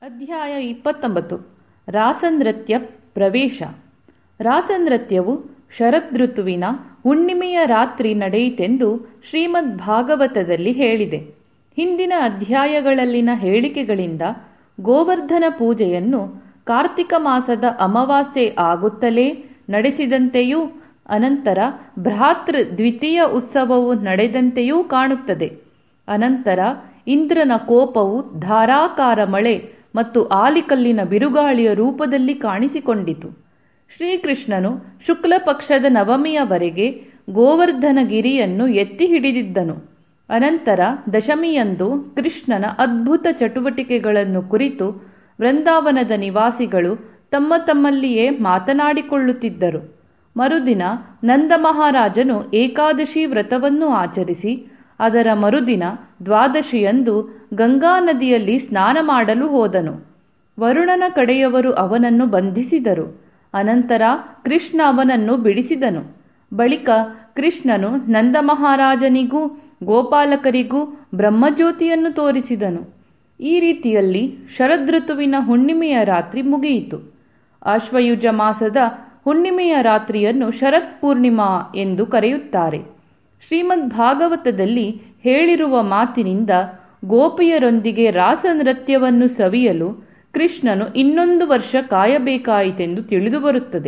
ಅಧ್ಯಾಯ ಇಪ್ಪತ್ತೊಂಬತ್ತು ರಾಸನೃತ್ಯ ಪ್ರವೇಶ ರಾಸನೃತ್ಯವು ಶರದೃತುವಿನ ಹುಣ್ಣಿಮೆಯ ರಾತ್ರಿ ನಡೆಯಿತೆಂದು ಶ್ರೀಮದ್ ಭಾಗವತದಲ್ಲಿ ಹೇಳಿದೆ ಹಿಂದಿನ ಅಧ್ಯಾಯಗಳಲ್ಲಿನ ಹೇಳಿಕೆಗಳಿಂದ ಗೋವರ್ಧನ ಪೂಜೆಯನ್ನು ಕಾರ್ತಿಕ ಮಾಸದ ಅಮಾವಾಸ್ಯೆ ಆಗುತ್ತಲೇ ನಡೆಸಿದಂತೆಯೂ ಅನಂತರ ಭ್ರಾತೃ ದ್ವಿತೀಯ ಉತ್ಸವವು ನಡೆದಂತೆಯೂ ಕಾಣುತ್ತದೆ ಅನಂತರ ಇಂದ್ರನ ಕೋಪವು ಧಾರಾಕಾರ ಮಳೆ ಮತ್ತು ಆಲಿಕಲ್ಲಿನ ಬಿರುಗಾಳಿಯ ರೂಪದಲ್ಲಿ ಕಾಣಿಸಿಕೊಂಡಿತು ಶ್ರೀಕೃಷ್ಣನು ಶುಕ್ಲ ಪಕ್ಷದ ನವಮಿಯವರೆಗೆ ಗೋವರ್ಧನಗಿರಿಯನ್ನು ಎತ್ತಿ ಹಿಡಿದಿದ್ದನು ಅನಂತರ ದಶಮಿಯಂದು ಕೃಷ್ಣನ ಅದ್ಭುತ ಚಟುವಟಿಕೆಗಳನ್ನು ಕುರಿತು ವೃಂದಾವನದ ನಿವಾಸಿಗಳು ತಮ್ಮ ತಮ್ಮಲ್ಲಿಯೇ ಮಾತನಾಡಿಕೊಳ್ಳುತ್ತಿದ್ದರು ಮರುದಿನ ನಂದ ಮಹಾರಾಜನು ಏಕಾದಶಿ ವ್ರತವನ್ನು ಆಚರಿಸಿ ಅದರ ಮರುದಿನ ದ್ವಾದಶಿಯಂದು ಗಂಗಾ ನದಿಯಲ್ಲಿ ಸ್ನಾನ ಮಾಡಲು ಹೋದನು ವರುಣನ ಕಡೆಯವರು ಅವನನ್ನು ಬಂಧಿಸಿದರು ಅನಂತರ ಕೃಷ್ಣ ಅವನನ್ನು ಬಿಡಿಸಿದನು ಬಳಿಕ ಕೃಷ್ಣನು ನಂದ ಮಹಾರಾಜನಿಗೂ ಗೋಪಾಲಕರಿಗೂ ಬ್ರಹ್ಮಜ್ಯೋತಿಯನ್ನು ತೋರಿಸಿದನು ಈ ರೀತಿಯಲ್ಲಿ ಶರದೃತುವಿನ ಹುಣ್ಣಿಮೆಯ ರಾತ್ರಿ ಮುಗಿಯಿತು ಆಶ್ವಯುಜ ಮಾಸದ ಹುಣ್ಣಿಮೆಯ ರಾತ್ರಿಯನ್ನು ಶರತ್ ಪೂರ್ಣಿಮಾ ಎಂದು ಕರೆಯುತ್ತಾರೆ ಶ್ರೀಮದ್ ಭಾಗವತದಲ್ಲಿ ಹೇಳಿರುವ ಮಾತಿನಿಂದ ಗೋಪಿಯರೊಂದಿಗೆ ರಾಸನೃತ್ಯವನ್ನು ಸವಿಯಲು ಕೃಷ್ಣನು ಇನ್ನೊಂದು ವರ್ಷ ಕಾಯಬೇಕಾಯಿತೆಂದು ತಿಳಿದುಬರುತ್ತದೆ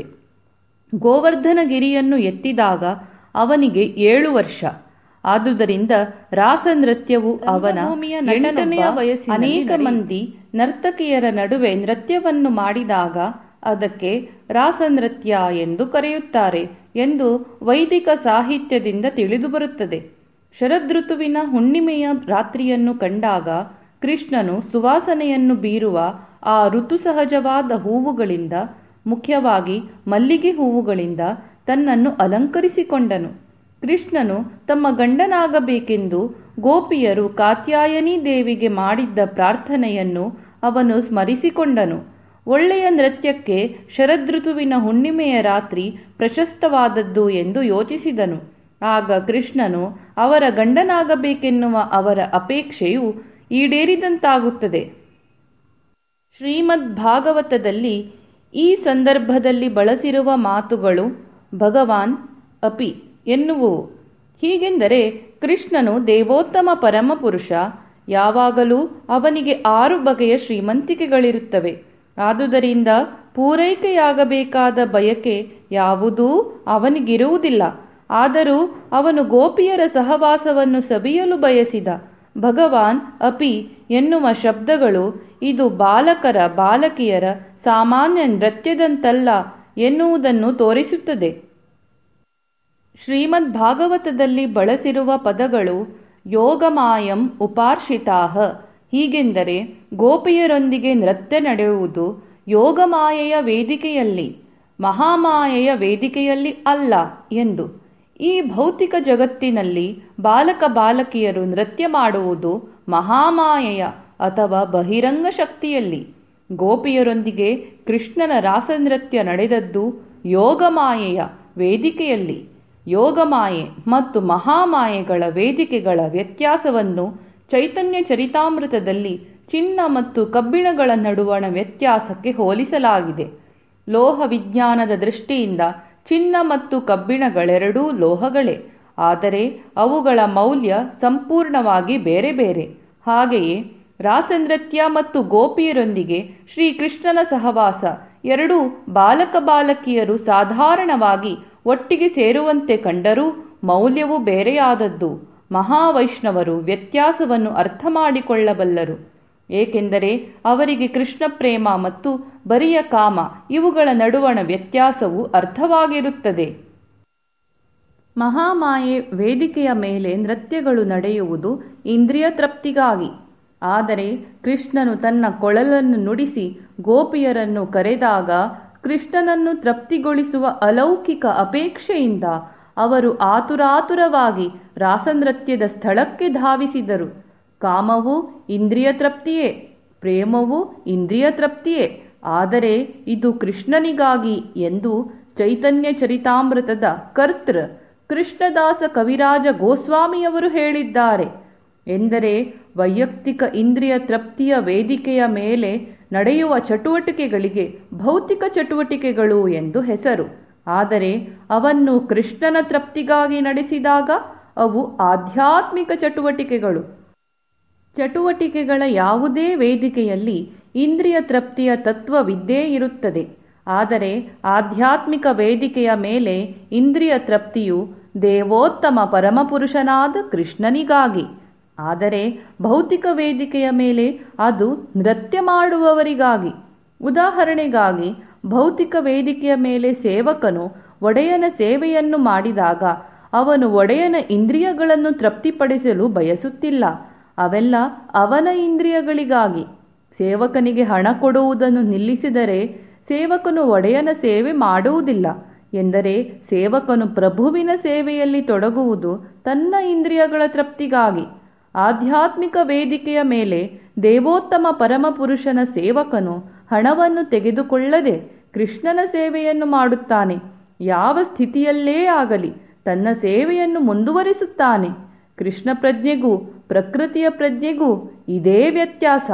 ಗೋವರ್ಧನಗಿರಿಯನ್ನು ಎತ್ತಿದಾಗ ಅವನಿಗೆ ಏಳು ವರ್ಷ ಆದುದರಿಂದ ರಾಸನೃತ್ಯವು ಅವನ ಎಂಟನೆಯ ವಯಸ್ಸಿನ ಅನೇಕ ಮಂದಿ ನರ್ತಕಿಯರ ನಡುವೆ ನೃತ್ಯವನ್ನು ಮಾಡಿದಾಗ ಅದಕ್ಕೆ ರಾಸನೃತ್ಯ ಎಂದು ಕರೆಯುತ್ತಾರೆ ಎಂದು ವೈದಿಕ ಸಾಹಿತ್ಯದಿಂದ ತಿಳಿದುಬರುತ್ತದೆ ಶರದೃತುವಿನ ಹುಣ್ಣಿಮೆಯ ರಾತ್ರಿಯನ್ನು ಕಂಡಾಗ ಕೃಷ್ಣನು ಸುವಾಸನೆಯನ್ನು ಬೀರುವ ಆ ಋತುಸಹಜವಾದ ಹೂವುಗಳಿಂದ ಮುಖ್ಯವಾಗಿ ಮಲ್ಲಿಗೆ ಹೂವುಗಳಿಂದ ತನ್ನನ್ನು ಅಲಂಕರಿಸಿಕೊಂಡನು ಕೃಷ್ಣನು ತಮ್ಮ ಗಂಡನಾಗಬೇಕೆಂದು ಗೋಪಿಯರು ಕಾತ್ಯಾಯನಿ ದೇವಿಗೆ ಮಾಡಿದ್ದ ಪ್ರಾರ್ಥನೆಯನ್ನು ಅವನು ಸ್ಮರಿಸಿಕೊಂಡನು ಒಳ್ಳೆಯ ನೃತ್ಯಕ್ಕೆ ಶರದೃತುವಿನ ಹುಣ್ಣಿಮೆಯ ರಾತ್ರಿ ಪ್ರಶಸ್ತವಾದದ್ದು ಎಂದು ಯೋಚಿಸಿದನು ಆಗ ಕೃಷ್ಣನು ಅವರ ಗಂಡನಾಗಬೇಕೆನ್ನುವ ಅವರ ಅಪೇಕ್ಷೆಯು ಈಡೇರಿದಂತಾಗುತ್ತದೆ ಶ್ರೀಮದ್ ಭಾಗವತದಲ್ಲಿ ಈ ಸಂದರ್ಭದಲ್ಲಿ ಬಳಸಿರುವ ಮಾತುಗಳು ಭಗವಾನ್ ಅಪಿ ಎನ್ನುವುವು ಹೀಗೆಂದರೆ ಕೃಷ್ಣನು ದೇವೋತ್ತಮ ಪರಮಪುರುಷ ಯಾವಾಗಲೂ ಅವನಿಗೆ ಆರು ಬಗೆಯ ಶ್ರೀಮಂತಿಕೆಗಳಿರುತ್ತವೆ ಆದುದರಿಂದ ಪೂರೈಕೆಯಾಗಬೇಕಾದ ಬಯಕೆ ಯಾವುದೂ ಅವನಿಗಿರುವುದಿಲ್ಲ ಆದರೂ ಅವನು ಗೋಪಿಯರ ಸಹವಾಸವನ್ನು ಸವಿಯಲು ಬಯಸಿದ ಭಗವಾನ್ ಅಪಿ ಎನ್ನುವ ಶಬ್ದಗಳು ಇದು ಬಾಲಕರ ಬಾಲಕಿಯರ ಸಾಮಾನ್ಯ ನೃತ್ಯದಂತಲ್ಲ ಎನ್ನುವುದನ್ನು ತೋರಿಸುತ್ತದೆ ಶ್ರೀಮದ್ ಭಾಗವತದಲ್ಲಿ ಬಳಸಿರುವ ಪದಗಳು ಯೋಗಮಾಯಂ ಉಪಾರ್ಷಿತಾಹ ಹೀಗೆಂದರೆ ಗೋಪಿಯರೊಂದಿಗೆ ನೃತ್ಯ ನಡೆಯುವುದು ಯೋಗಮಾಯೆಯ ವೇದಿಕೆಯಲ್ಲಿ ಮಹಾಮಾಯೆಯ ವೇದಿಕೆಯಲ್ಲಿ ಅಲ್ಲ ಎಂದು ಈ ಭೌತಿಕ ಜಗತ್ತಿನಲ್ಲಿ ಬಾಲಕ ಬಾಲಕಿಯರು ನೃತ್ಯ ಮಾಡುವುದು ಮಹಾಮಾಯೆಯ ಅಥವಾ ಬಹಿರಂಗ ಶಕ್ತಿಯಲ್ಲಿ ಗೋಪಿಯರೊಂದಿಗೆ ಕೃಷ್ಣನ ರಾಸನೃತ್ಯ ನಡೆದದ್ದು ಯೋಗಮಾಯೆಯ ವೇದಿಕೆಯಲ್ಲಿ ಯೋಗಮಾಯೆ ಮತ್ತು ಮಹಾಮಾಯೆಗಳ ವೇದಿಕೆಗಳ ವ್ಯತ್ಯಾಸವನ್ನು ಚೈತನ್ಯ ಚರಿತಾಮೃತದಲ್ಲಿ ಚಿನ್ನ ಮತ್ತು ಕಬ್ಬಿಣಗಳ ನಡುವಣ ವ್ಯತ್ಯಾಸಕ್ಕೆ ಹೋಲಿಸಲಾಗಿದೆ ಲೋಹ ವಿಜ್ಞಾನದ ದೃಷ್ಟಿಯಿಂದ ಚಿನ್ನ ಮತ್ತು ಕಬ್ಬಿಣಗಳೆರಡೂ ಲೋಹಗಳೇ ಆದರೆ ಅವುಗಳ ಮೌಲ್ಯ ಸಂಪೂರ್ಣವಾಗಿ ಬೇರೆ ಬೇರೆ ಹಾಗೆಯೇ ರಾಸನೃತ್ಯ ಮತ್ತು ಗೋಪಿಯರೊಂದಿಗೆ ಶ್ರೀಕೃಷ್ಣನ ಸಹವಾಸ ಎರಡೂ ಬಾಲಕ ಬಾಲಕಿಯರು ಸಾಧಾರಣವಾಗಿ ಒಟ್ಟಿಗೆ ಸೇರುವಂತೆ ಕಂಡರೂ ಮೌಲ್ಯವು ಬೇರೆಯಾದದ್ದು ಮಹಾವೈಷ್ಣವರು ವ್ಯತ್ಯಾಸವನ್ನು ಅರ್ಥ ಮಾಡಿಕೊಳ್ಳಬಲ್ಲರು ಏಕೆಂದರೆ ಅವರಿಗೆ ಕೃಷ್ಣ ಪ್ರೇಮ ಮತ್ತು ಬರಿಯ ಕಾಮ ಇವುಗಳ ನಡುವಣ ವ್ಯತ್ಯಾಸವು ಅರ್ಥವಾಗಿರುತ್ತದೆ ಮಹಾಮಾಯೆ ವೇದಿಕೆಯ ಮೇಲೆ ನೃತ್ಯಗಳು ನಡೆಯುವುದು ಇಂದ್ರಿಯ ತೃಪ್ತಿಗಾಗಿ ಆದರೆ ಕೃಷ್ಣನು ತನ್ನ ಕೊಳಲನ್ನು ನುಡಿಸಿ ಗೋಪಿಯರನ್ನು ಕರೆದಾಗ ಕೃಷ್ಣನನ್ನು ತೃಪ್ತಿಗೊಳಿಸುವ ಅಲೌಕಿಕ ಅಪೇಕ್ಷೆಯಿಂದ ಅವರು ಆತುರಾತುರವಾಗಿ ರಾಸನೃತ್ಯದ ಸ್ಥಳಕ್ಕೆ ಧಾವಿಸಿದರು ಕಾಮವು ಇಂದ್ರಿಯ ತೃಪ್ತಿಯೇ ಪ್ರೇಮವು ಇಂದ್ರಿಯ ತೃಪ್ತಿಯೇ ಆದರೆ ಇದು ಕೃಷ್ಣನಿಗಾಗಿ ಎಂದು ಚೈತನ್ಯ ಚರಿತಾಮೃತದ ಕರ್ತೃ ಕೃಷ್ಣದಾಸ ಕವಿರಾಜ ಗೋಸ್ವಾಮಿಯವರು ಹೇಳಿದ್ದಾರೆ ಎಂದರೆ ವೈಯಕ್ತಿಕ ಇಂದ್ರಿಯ ತೃಪ್ತಿಯ ವೇದಿಕೆಯ ಮೇಲೆ ನಡೆಯುವ ಚಟುವಟಿಕೆಗಳಿಗೆ ಭೌತಿಕ ಚಟುವಟಿಕೆಗಳು ಎಂದು ಹೆಸರು ಆದರೆ ಅವನ್ನು ಕೃಷ್ಣನ ತೃಪ್ತಿಗಾಗಿ ನಡೆಸಿದಾಗ ಅವು ಆಧ್ಯಾತ್ಮಿಕ ಚಟುವಟಿಕೆಗಳು ಚಟುವಟಿಕೆಗಳ ಯಾವುದೇ ವೇದಿಕೆಯಲ್ಲಿ ಇಂದ್ರಿಯ ತೃಪ್ತಿಯ ತತ್ವವಿದ್ದೇ ಇರುತ್ತದೆ ಆದರೆ ಆಧ್ಯಾತ್ಮಿಕ ವೇದಿಕೆಯ ಮೇಲೆ ಇಂದ್ರಿಯ ತೃಪ್ತಿಯು ದೇವೋತ್ತಮ ಪರಮಪುರುಷನಾದ ಕೃಷ್ಣನಿಗಾಗಿ ಆದರೆ ಭೌತಿಕ ವೇದಿಕೆಯ ಮೇಲೆ ಅದು ನೃತ್ಯ ಮಾಡುವವರಿಗಾಗಿ ಉದಾಹರಣೆಗಾಗಿ ಭೌತಿಕ ವೇದಿಕೆಯ ಮೇಲೆ ಸೇವಕನು ಒಡೆಯನ ಸೇವೆಯನ್ನು ಮಾಡಿದಾಗ ಅವನು ಒಡೆಯನ ಇಂದ್ರಿಯಗಳನ್ನು ತೃಪ್ತಿಪಡಿಸಲು ಬಯಸುತ್ತಿಲ್ಲ ಅವೆಲ್ಲ ಅವನ ಇಂದ್ರಿಯಗಳಿಗಾಗಿ ಸೇವಕನಿಗೆ ಹಣ ಕೊಡುವುದನ್ನು ನಿಲ್ಲಿಸಿದರೆ ಸೇವಕನು ಒಡೆಯನ ಸೇವೆ ಮಾಡುವುದಿಲ್ಲ ಎಂದರೆ ಸೇವಕನು ಪ್ರಭುವಿನ ಸೇವೆಯಲ್ಲಿ ತೊಡಗುವುದು ತನ್ನ ಇಂದ್ರಿಯಗಳ ತೃಪ್ತಿಗಾಗಿ ಆಧ್ಯಾತ್ಮಿಕ ವೇದಿಕೆಯ ಮೇಲೆ ದೇವೋತ್ತಮ ಪರಮಪುರುಷನ ಸೇವಕನು ಹಣವನ್ನು ತೆಗೆದುಕೊಳ್ಳದೆ ಕೃಷ್ಣನ ಸೇವೆಯನ್ನು ಮಾಡುತ್ತಾನೆ ಯಾವ ಸ್ಥಿತಿಯಲ್ಲೇ ಆಗಲಿ ತನ್ನ ಸೇವೆಯನ್ನು ಮುಂದುವರಿಸುತ್ತಾನೆ ಕೃಷ್ಣ ಪ್ರಜ್ಞೆಗೂ ಪ್ರಕೃತಿಯ ಪ್ರಜ್ಞೆಗೂ ಇದೇ ವ್ಯತ್ಯಾಸ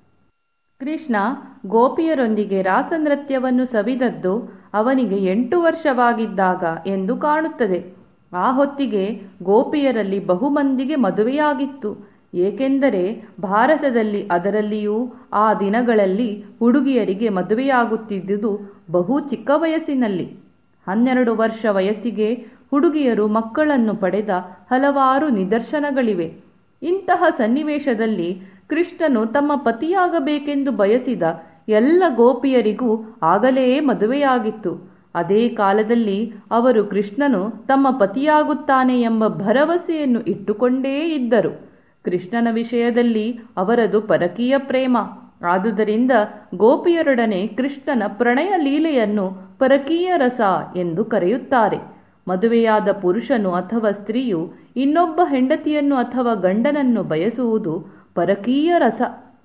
ಕೃಷ್ಣ ಗೋಪಿಯರೊಂದಿಗೆ ರಾಸನೃತ್ಯವನ್ನು ಸವಿದದ್ದು ಅವನಿಗೆ ಎಂಟು ವರ್ಷವಾಗಿದ್ದಾಗ ಎಂದು ಕಾಣುತ್ತದೆ ಆ ಹೊತ್ತಿಗೆ ಗೋಪಿಯರಲ್ಲಿ ಬಹುಮಂದಿಗೆ ಮದುವೆಯಾಗಿತ್ತು ಏಕೆಂದರೆ ಭಾರತದಲ್ಲಿ ಅದರಲ್ಲಿಯೂ ಆ ದಿನಗಳಲ್ಲಿ ಹುಡುಗಿಯರಿಗೆ ಮದುವೆಯಾಗುತ್ತಿದ್ದುದು ಬಹು ಚಿಕ್ಕ ವಯಸ್ಸಿನಲ್ಲಿ ಹನ್ನೆರಡು ವರ್ಷ ವಯಸ್ಸಿಗೆ ಹುಡುಗಿಯರು ಮಕ್ಕಳನ್ನು ಪಡೆದ ಹಲವಾರು ನಿದರ್ಶನಗಳಿವೆ ಇಂತಹ ಸನ್ನಿವೇಶದಲ್ಲಿ ಕೃಷ್ಣನು ತಮ್ಮ ಪತಿಯಾಗಬೇಕೆಂದು ಬಯಸಿದ ಎಲ್ಲ ಗೋಪಿಯರಿಗೂ ಆಗಲೇ ಮದುವೆಯಾಗಿತ್ತು ಅದೇ ಕಾಲದಲ್ಲಿ ಅವರು ಕೃಷ್ಣನು ತಮ್ಮ ಪತಿಯಾಗುತ್ತಾನೆ ಎಂಬ ಭರವಸೆಯನ್ನು ಇಟ್ಟುಕೊಂಡೇ ಇದ್ದರು ಕೃಷ್ಣನ ವಿಷಯದಲ್ಲಿ ಅವರದು ಪರಕೀಯ ಪ್ರೇಮ ಆದುದರಿಂದ ಗೋಪಿಯರೊಡನೆ ಕೃಷ್ಣನ ಪ್ರಣಯ ಲೀಲೆಯನ್ನು ಪರಕೀಯ ರಸ ಎಂದು ಕರೆಯುತ್ತಾರೆ ಮದುವೆಯಾದ ಪುರುಷನು ಅಥವಾ ಸ್ತ್ರೀಯು ಇನ್ನೊಬ್ಬ ಹೆಂಡತಿಯನ್ನು ಅಥವಾ ಗಂಡನನ್ನು ಬಯಸುವುದು ಪರಕೀಯ ರಸ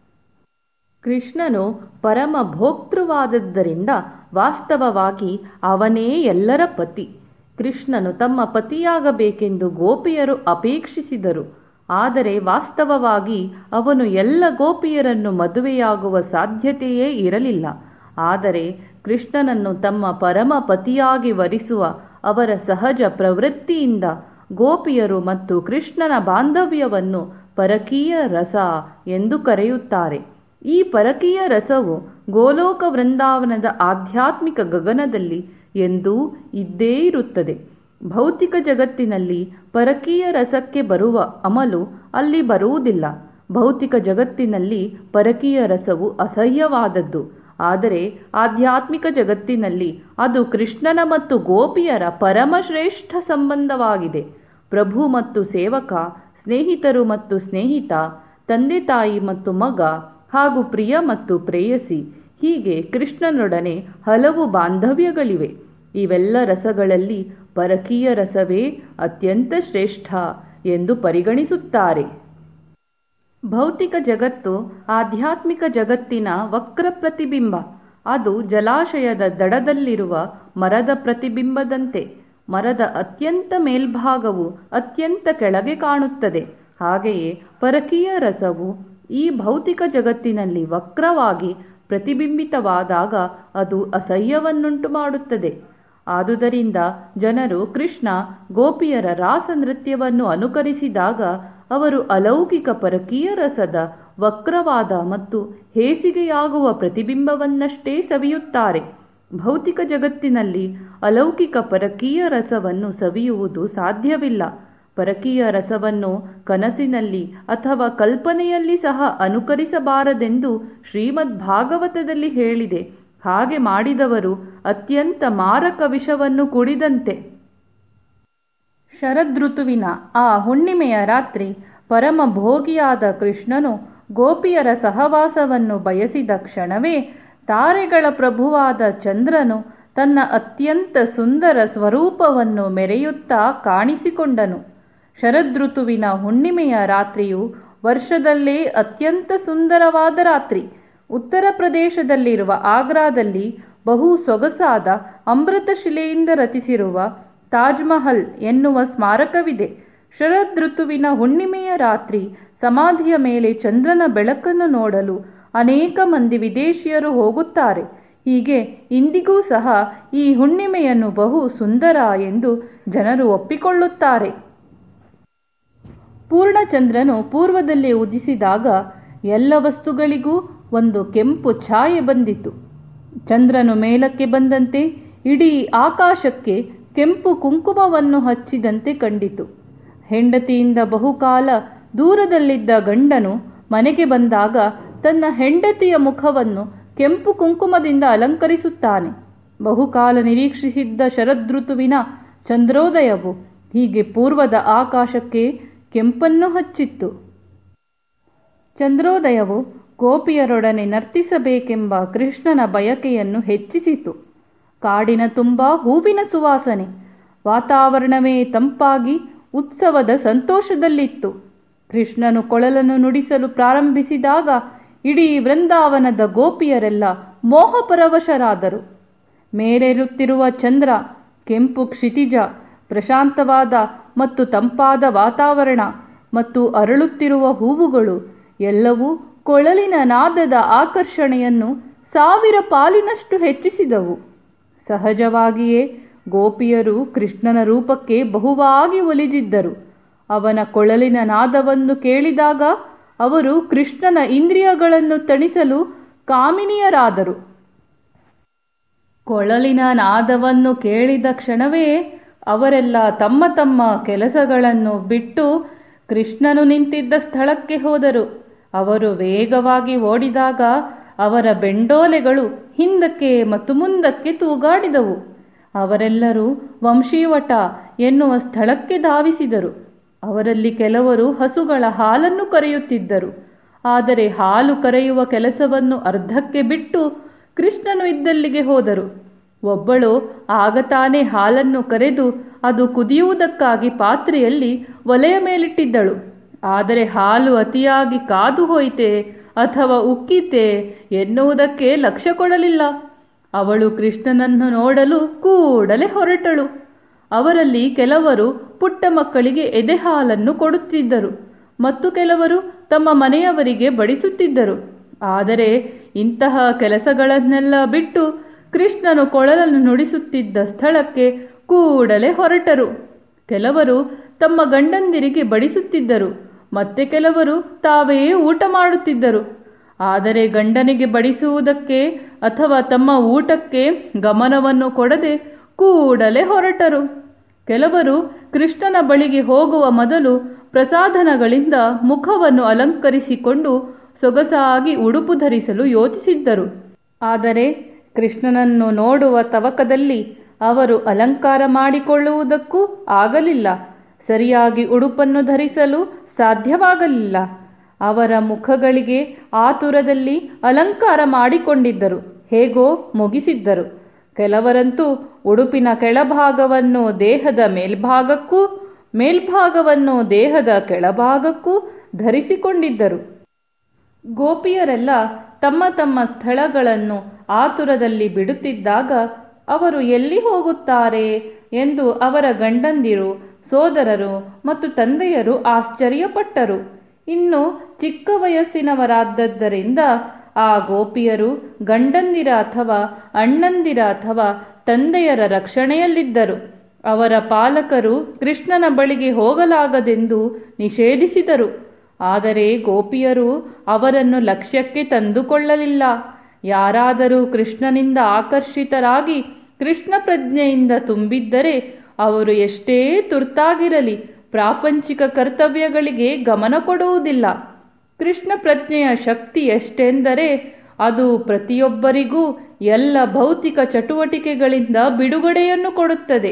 ಕೃಷ್ಣನು ಪರಮ ಭೋಕ್ತೃವಾದದ್ದರಿಂದ ವಾಸ್ತವವಾಗಿ ಅವನೇ ಎಲ್ಲರ ಪತಿ ಕೃಷ್ಣನು ತಮ್ಮ ಪತಿಯಾಗಬೇಕೆಂದು ಗೋಪಿಯರು ಅಪೇಕ್ಷಿಸಿದರು ಆದರೆ ವಾಸ್ತವವಾಗಿ ಅವನು ಎಲ್ಲ ಗೋಪಿಯರನ್ನು ಮದುವೆಯಾಗುವ ಸಾಧ್ಯತೆಯೇ ಇರಲಿಲ್ಲ ಆದರೆ ಕೃಷ್ಣನನ್ನು ತಮ್ಮ ಪರಮ ಪತಿಯಾಗಿ ವರಿಸುವ ಅವರ ಸಹಜ ಪ್ರವೃತ್ತಿಯಿಂದ ಗೋಪಿಯರು ಮತ್ತು ಕೃಷ್ಣನ ಬಾಂಧವ್ಯವನ್ನು ಪರಕೀಯ ರಸ ಎಂದು ಕರೆಯುತ್ತಾರೆ ಈ ಪರಕೀಯ ರಸವು ಗೋಲೋಕ ವೃಂದಾವನದ ಆಧ್ಯಾತ್ಮಿಕ ಗಗನದಲ್ಲಿ ಎಂದೂ ಇದ್ದೇ ಇರುತ್ತದೆ ಭೌತಿಕ ಜಗತ್ತಿನಲ್ಲಿ ಪರಕೀಯ ರಸಕ್ಕೆ ಬರುವ ಅಮಲು ಅಲ್ಲಿ ಬರುವುದಿಲ್ಲ ಭೌತಿಕ ಜಗತ್ತಿನಲ್ಲಿ ಪರಕೀಯ ರಸವು ಅಸಹ್ಯವಾದದ್ದು ಆದರೆ ಆಧ್ಯಾತ್ಮಿಕ ಜಗತ್ತಿನಲ್ಲಿ ಅದು ಕೃಷ್ಣನ ಮತ್ತು ಗೋಪಿಯರ ಪರಮಶ್ರೇಷ್ಠ ಸಂಬಂಧವಾಗಿದೆ ಪ್ರಭು ಮತ್ತು ಸೇವಕ ಸ್ನೇಹಿತರು ಮತ್ತು ಸ್ನೇಹಿತ ತಂದೆ ತಾಯಿ ಮತ್ತು ಮಗ ಹಾಗೂ ಪ್ರಿಯ ಮತ್ತು ಪ್ರೇಯಸಿ ಹೀಗೆ ಕೃಷ್ಣನೊಡನೆ ಹಲವು ಬಾಂಧವ್ಯಗಳಿವೆ ಇವೆಲ್ಲ ರಸಗಳಲ್ಲಿ ಪರಕೀಯ ರಸವೇ ಅತ್ಯಂತ ಶ್ರೇಷ್ಠ ಎಂದು ಪರಿಗಣಿಸುತ್ತಾರೆ ಭೌತಿಕ ಜಗತ್ತು ಆಧ್ಯಾತ್ಮಿಕ ಜಗತ್ತಿನ ವಕ್ರ ಪ್ರತಿಬಿಂಬ ಅದು ಜಲಾಶಯದ ದಡದಲ್ಲಿರುವ ಮರದ ಪ್ರತಿಬಿಂಬದಂತೆ ಮರದ ಅತ್ಯಂತ ಮೇಲ್ಭಾಗವು ಅತ್ಯಂತ ಕೆಳಗೆ ಕಾಣುತ್ತದೆ ಹಾಗೆಯೇ ಪರಕೀಯ ರಸವು ಈ ಭೌತಿಕ ಜಗತ್ತಿನಲ್ಲಿ ವಕ್ರವಾಗಿ ಪ್ರತಿಬಿಂಬಿತವಾದಾಗ ಅದು ಅಸಹ್ಯವನ್ನುಂಟು ಮಾಡುತ್ತದೆ ಆದುದರಿಂದ ಜನರು ಕೃಷ್ಣ ಗೋಪಿಯರ ರಾಸ ನೃತ್ಯವನ್ನು ಅನುಕರಿಸಿದಾಗ ಅವರು ಅಲೌಕಿಕ ಪರಕೀಯ ರಸದ ವಕ್ರವಾದ ಮತ್ತು ಹೇಸಿಗೆಯಾಗುವ ಪ್ರತಿಬಿಂಬವನ್ನಷ್ಟೇ ಸವಿಯುತ್ತಾರೆ ಭೌತಿಕ ಜಗತ್ತಿನಲ್ಲಿ ಅಲೌಕಿಕ ಪರಕೀಯ ರಸವನ್ನು ಸವಿಯುವುದು ಸಾಧ್ಯವಿಲ್ಲ ಪರಕೀಯ ರಸವನ್ನು ಕನಸಿನಲ್ಲಿ ಅಥವಾ ಕಲ್ಪನೆಯಲ್ಲಿ ಸಹ ಅನುಕರಿಸಬಾರದೆಂದು ಶ್ರೀಮದ್ ಭಾಗವತದಲ್ಲಿ ಹೇಳಿದೆ ಹಾಗೆ ಮಾಡಿದವರು ಅತ್ಯಂತ ಮಾರಕ ವಿಷವನ್ನು ಕುಡಿದಂತೆ ಶರದೃತುವಿನ ಆ ಹುಣ್ಣಿಮೆಯ ರಾತ್ರಿ ಪರಮ ಭೋಗಿಯಾದ ಕೃಷ್ಣನು ಗೋಪಿಯರ ಸಹವಾಸವನ್ನು ಬಯಸಿದ ಕ್ಷಣವೇ ತಾರೆಗಳ ಪ್ರಭುವಾದ ಚಂದ್ರನು ತನ್ನ ಅತ್ಯಂತ ಸುಂದರ ಸ್ವರೂಪವನ್ನು ಮೆರೆಯುತ್ತಾ ಕಾಣಿಸಿಕೊಂಡನು ಶರದೃತುವಿನ ಹುಣ್ಣಿಮೆಯ ರಾತ್ರಿಯು ವರ್ಷದಲ್ಲೇ ಅತ್ಯಂತ ಸುಂದರವಾದ ರಾತ್ರಿ ಉತ್ತರ ಪ್ರದೇಶದಲ್ಲಿರುವ ಆಗ್ರಾದಲ್ಲಿ ಬಹು ಸೊಗಸಾದ ಅಮೃತಶಿಲೆಯಿಂದ ರಚಿಸಿರುವ ತಾಜ್ಮಹಲ್ ಎನ್ನುವ ಸ್ಮಾರಕವಿದೆ ಶರದೃತುವಿನ ಹುಣ್ಣಿಮೆಯ ರಾತ್ರಿ ಸಮಾಧಿಯ ಮೇಲೆ ಚಂದ್ರನ ಬೆಳಕನ್ನು ನೋಡಲು ಅನೇಕ ಮಂದಿ ವಿದೇಶಿಯರು ಹೋಗುತ್ತಾರೆ ಹೀಗೆ ಇಂದಿಗೂ ಸಹ ಈ ಹುಣ್ಣಿಮೆಯನ್ನು ಬಹು ಸುಂದರ ಎಂದು ಜನರು ಒಪ್ಪಿಕೊಳ್ಳುತ್ತಾರೆ ಪೂರ್ಣಚಂದ್ರನು ಪೂರ್ವದಲ್ಲಿ ಉದಿಸಿದಾಗ ಎಲ್ಲ ವಸ್ತುಗಳಿಗೂ ಒಂದು ಕೆಂಪು ಛಾಯೆ ಬಂದಿತು ಚಂದ್ರನು ಮೇಲಕ್ಕೆ ಬಂದಂತೆ ಇಡೀ ಆಕಾಶಕ್ಕೆ ಕೆಂಪು ಕುಂಕುಮವನ್ನು ಹಚ್ಚಿದಂತೆ ಕಂಡಿತು ಹೆಂಡತಿಯಿಂದ ಬಹುಕಾಲ ದೂರದಲ್ಲಿದ್ದ ಗಂಡನು ಮನೆಗೆ ಬಂದಾಗ ತನ್ನ ಹೆಂಡತಿಯ ಮುಖವನ್ನು ಕೆಂಪು ಕುಂಕುಮದಿಂದ ಅಲಂಕರಿಸುತ್ತಾನೆ ಬಹುಕಾಲ ನಿರೀಕ್ಷಿಸಿದ್ದ ಶರದೃತುವಿನ ಚಂದ್ರೋದಯವು ಹೀಗೆ ಪೂರ್ವದ ಆಕಾಶಕ್ಕೆ ಕೆಂಪನ್ನು ಹಚ್ಚಿತ್ತು ಚಂದ್ರೋದಯವು ಗೋಪಿಯರೊಡನೆ ನರ್ತಿಸಬೇಕೆಂಬ ಕೃಷ್ಣನ ಬಯಕೆಯನ್ನು ಹೆಚ್ಚಿಸಿತು ಕಾಡಿನ ತುಂಬ ಹೂವಿನ ಸುವಾಸನೆ ವಾತಾವರಣವೇ ತಂಪಾಗಿ ಉತ್ಸವದ ಸಂತೋಷದಲ್ಲಿತ್ತು ಕೃಷ್ಣನು ಕೊಳಲನ್ನು ನುಡಿಸಲು ಪ್ರಾರಂಭಿಸಿದಾಗ ಇಡೀ ವೃಂದಾವನದ ಗೋಪಿಯರೆಲ್ಲ ಮೋಹಪರವಶರಾದರು ಮೇಲೇರುತ್ತಿರುವ ಚಂದ್ರ ಕೆಂಪು ಕ್ಷಿತಿಜ ಪ್ರಶಾಂತವಾದ ಮತ್ತು ತಂಪಾದ ವಾತಾವರಣ ಮತ್ತು ಅರಳುತ್ತಿರುವ ಹೂವುಗಳು ಎಲ್ಲವೂ ಕೊಳಲಿನ ನಾದದ ಆಕರ್ಷಣೆಯನ್ನು ಸಾವಿರ ಪಾಲಿನಷ್ಟು ಹೆಚ್ಚಿಸಿದವು ಸಹಜವಾಗಿಯೇ ಗೋಪಿಯರು ಕೃಷ್ಣನ ರೂಪಕ್ಕೆ ಬಹುವಾಗಿ ಒಲಿದಿದ್ದರು ಅವನ ಕೊಳಲಿನ ನಾದವನ್ನು ಕೇಳಿದಾಗ ಅವರು ಕೃಷ್ಣನ ಇಂದ್ರಿಯಗಳನ್ನು ತಣಿಸಲು ಕಾಮಿನಿಯರಾದರು ಕೊಳಲಿನ ನಾದವನ್ನು ಕೇಳಿದ ಕ್ಷಣವೇ ಅವರೆಲ್ಲ ತಮ್ಮ ತಮ್ಮ ಕೆಲಸಗಳನ್ನು ಬಿಟ್ಟು ಕೃಷ್ಣನು ನಿಂತಿದ್ದ ಸ್ಥಳಕ್ಕೆ ಹೋದರು ಅವರು ವೇಗವಾಗಿ ಓಡಿದಾಗ ಅವರ ಬೆಂಡೋಲೆಗಳು ಹಿಂದಕ್ಕೆ ಮತ್ತು ಮುಂದಕ್ಕೆ ತೂಗಾಡಿದವು ಅವರೆಲ್ಲರೂ ವಂಶೀವಟ ಎನ್ನುವ ಸ್ಥಳಕ್ಕೆ ಧಾವಿಸಿದರು ಅವರಲ್ಲಿ ಕೆಲವರು ಹಸುಗಳ ಹಾಲನ್ನು ಕರೆಯುತ್ತಿದ್ದರು ಆದರೆ ಹಾಲು ಕರೆಯುವ ಕೆಲಸವನ್ನು ಅರ್ಧಕ್ಕೆ ಬಿಟ್ಟು ಕೃಷ್ಣನು ಇದ್ದಲ್ಲಿಗೆ ಹೋದರು ಒಬ್ಬಳು ಆಗ ತಾನೇ ಹಾಲನ್ನು ಕರೆದು ಅದು ಕುದಿಯುವುದಕ್ಕಾಗಿ ಪಾತ್ರೆಯಲ್ಲಿ ಒಲೆಯ ಮೇಲಿಟ್ಟಿದ್ದಳು ಆದರೆ ಹಾಲು ಅತಿಯಾಗಿ ಕಾದು ಹೋಯಿತೆ ಅಥವಾ ಉಕ್ಕಿತೆ ಎನ್ನುವುದಕ್ಕೆ ಲಕ್ಷ್ಯ ಕೊಡಲಿಲ್ಲ ಅವಳು ಕೃಷ್ಣನನ್ನು ನೋಡಲು ಕೂಡಲೇ ಹೊರಟಳು ಅವರಲ್ಲಿ ಕೆಲವರು ಪುಟ್ಟ ಮಕ್ಕಳಿಗೆ ಎದೆ ಹಾಲನ್ನು ಕೊಡುತ್ತಿದ್ದರು ಮತ್ತು ಕೆಲವರು ತಮ್ಮ ಮನೆಯವರಿಗೆ ಬಡಿಸುತ್ತಿದ್ದರು ಆದರೆ ಇಂತಹ ಕೆಲಸಗಳನ್ನೆಲ್ಲ ಬಿಟ್ಟು ಕೃಷ್ಣನು ಕೊಳಲನ್ನು ನುಡಿಸುತ್ತಿದ್ದ ಸ್ಥಳಕ್ಕೆ ಕೂಡಲೇ ಹೊರಟರು ಕೆಲವರು ತಮ್ಮ ಗಂಡಂದಿರಿಗೆ ಬಡಿಸುತ್ತಿದ್ದರು ಮತ್ತೆ ಕೆಲವರು ತಾವೇ ಊಟ ಮಾಡುತ್ತಿದ್ದರು ಆದರೆ ಗಂಡನಿಗೆ ಬಡಿಸುವುದಕ್ಕೆ ಅಥವಾ ತಮ್ಮ ಊಟಕ್ಕೆ ಗಮನವನ್ನು ಕೊಡದೆ ಕೂಡಲೇ ಹೊರಟರು ಕೆಲವರು ಕೃಷ್ಣನ ಬಳಿಗೆ ಹೋಗುವ ಮೊದಲು ಪ್ರಸಾಧನಗಳಿಂದ ಮುಖವನ್ನು ಅಲಂಕರಿಸಿಕೊಂಡು ಸೊಗಸಾಗಿ ಉಡುಪು ಧರಿಸಲು ಯೋಚಿಸಿದ್ದರು ಆದರೆ ಕೃಷ್ಣನನ್ನು ನೋಡುವ ತವಕದಲ್ಲಿ ಅವರು ಅಲಂಕಾರ ಮಾಡಿಕೊಳ್ಳುವುದಕ್ಕೂ ಆಗಲಿಲ್ಲ ಸರಿಯಾಗಿ ಉಡುಪನ್ನು ಧರಿಸಲು ಸಾಧ್ಯವಾಗಲಿಲ್ಲ ಅವರ ಮುಖಗಳಿಗೆ ಆತುರದಲ್ಲಿ ಅಲಂಕಾರ ಮಾಡಿಕೊಂಡಿದ್ದರು ಹೇಗೋ ಮುಗಿಸಿದ್ದರು ಕೆಲವರಂತೂ ಉಡುಪಿನ ಕೆಳಭಾಗವನ್ನು ದೇಹದ ಮೇಲ್ಭಾಗಕ್ಕೂ ಮೇಲ್ಭಾಗವನ್ನು ದೇಹದ ಕೆಳಭಾಗಕ್ಕೂ ಧರಿಸಿಕೊಂಡಿದ್ದರು ಗೋಪಿಯರೆಲ್ಲ ತಮ್ಮ ತಮ್ಮ ಸ್ಥಳಗಳನ್ನು ಆತುರದಲ್ಲಿ ಬಿಡುತ್ತಿದ್ದಾಗ ಅವರು ಎಲ್ಲಿ ಹೋಗುತ್ತಾರೆ ಎಂದು ಅವರ ಗಂಡಂದಿರು ಸೋದರರು ಮತ್ತು ತಂದೆಯರು ಆಶ್ಚರ್ಯಪಟ್ಟರು ಇನ್ನು ಚಿಕ್ಕ ವಯಸ್ಸಿನವರಾದದ್ದರಿಂದ ಆ ಗೋಪಿಯರು ಗಂಡಂದಿರ ಅಥವಾ ಅಣ್ಣಂದಿರ ಅಥವಾ ತಂದೆಯರ ರಕ್ಷಣೆಯಲ್ಲಿದ್ದರು ಅವರ ಪಾಲಕರು ಕೃಷ್ಣನ ಬಳಿಗೆ ಹೋಗಲಾಗದೆಂದು ನಿಷೇಧಿಸಿದರು ಆದರೆ ಗೋಪಿಯರು ಅವರನ್ನು ಲಕ್ಷ್ಯಕ್ಕೆ ತಂದುಕೊಳ್ಳಲಿಲ್ಲ ಯಾರಾದರೂ ಕೃಷ್ಣನಿಂದ ಆಕರ್ಷಿತರಾಗಿ ಕೃಷ್ಣ ಪ್ರಜ್ಞೆಯಿಂದ ತುಂಬಿದ್ದರೆ ಅವರು ಎಷ್ಟೇ ತುರ್ತಾಗಿರಲಿ ಪ್ರಾಪಂಚಿಕ ಕರ್ತವ್ಯಗಳಿಗೆ ಗಮನ ಕೊಡುವುದಿಲ್ಲ ಕೃಷ್ಣ ಪ್ರಜ್ಞೆಯ ಶಕ್ತಿ ಎಷ್ಟೆಂದರೆ ಅದು ಪ್ರತಿಯೊಬ್ಬರಿಗೂ ಎಲ್ಲ ಭೌತಿಕ ಚಟುವಟಿಕೆಗಳಿಂದ ಬಿಡುಗಡೆಯನ್ನು ಕೊಡುತ್ತದೆ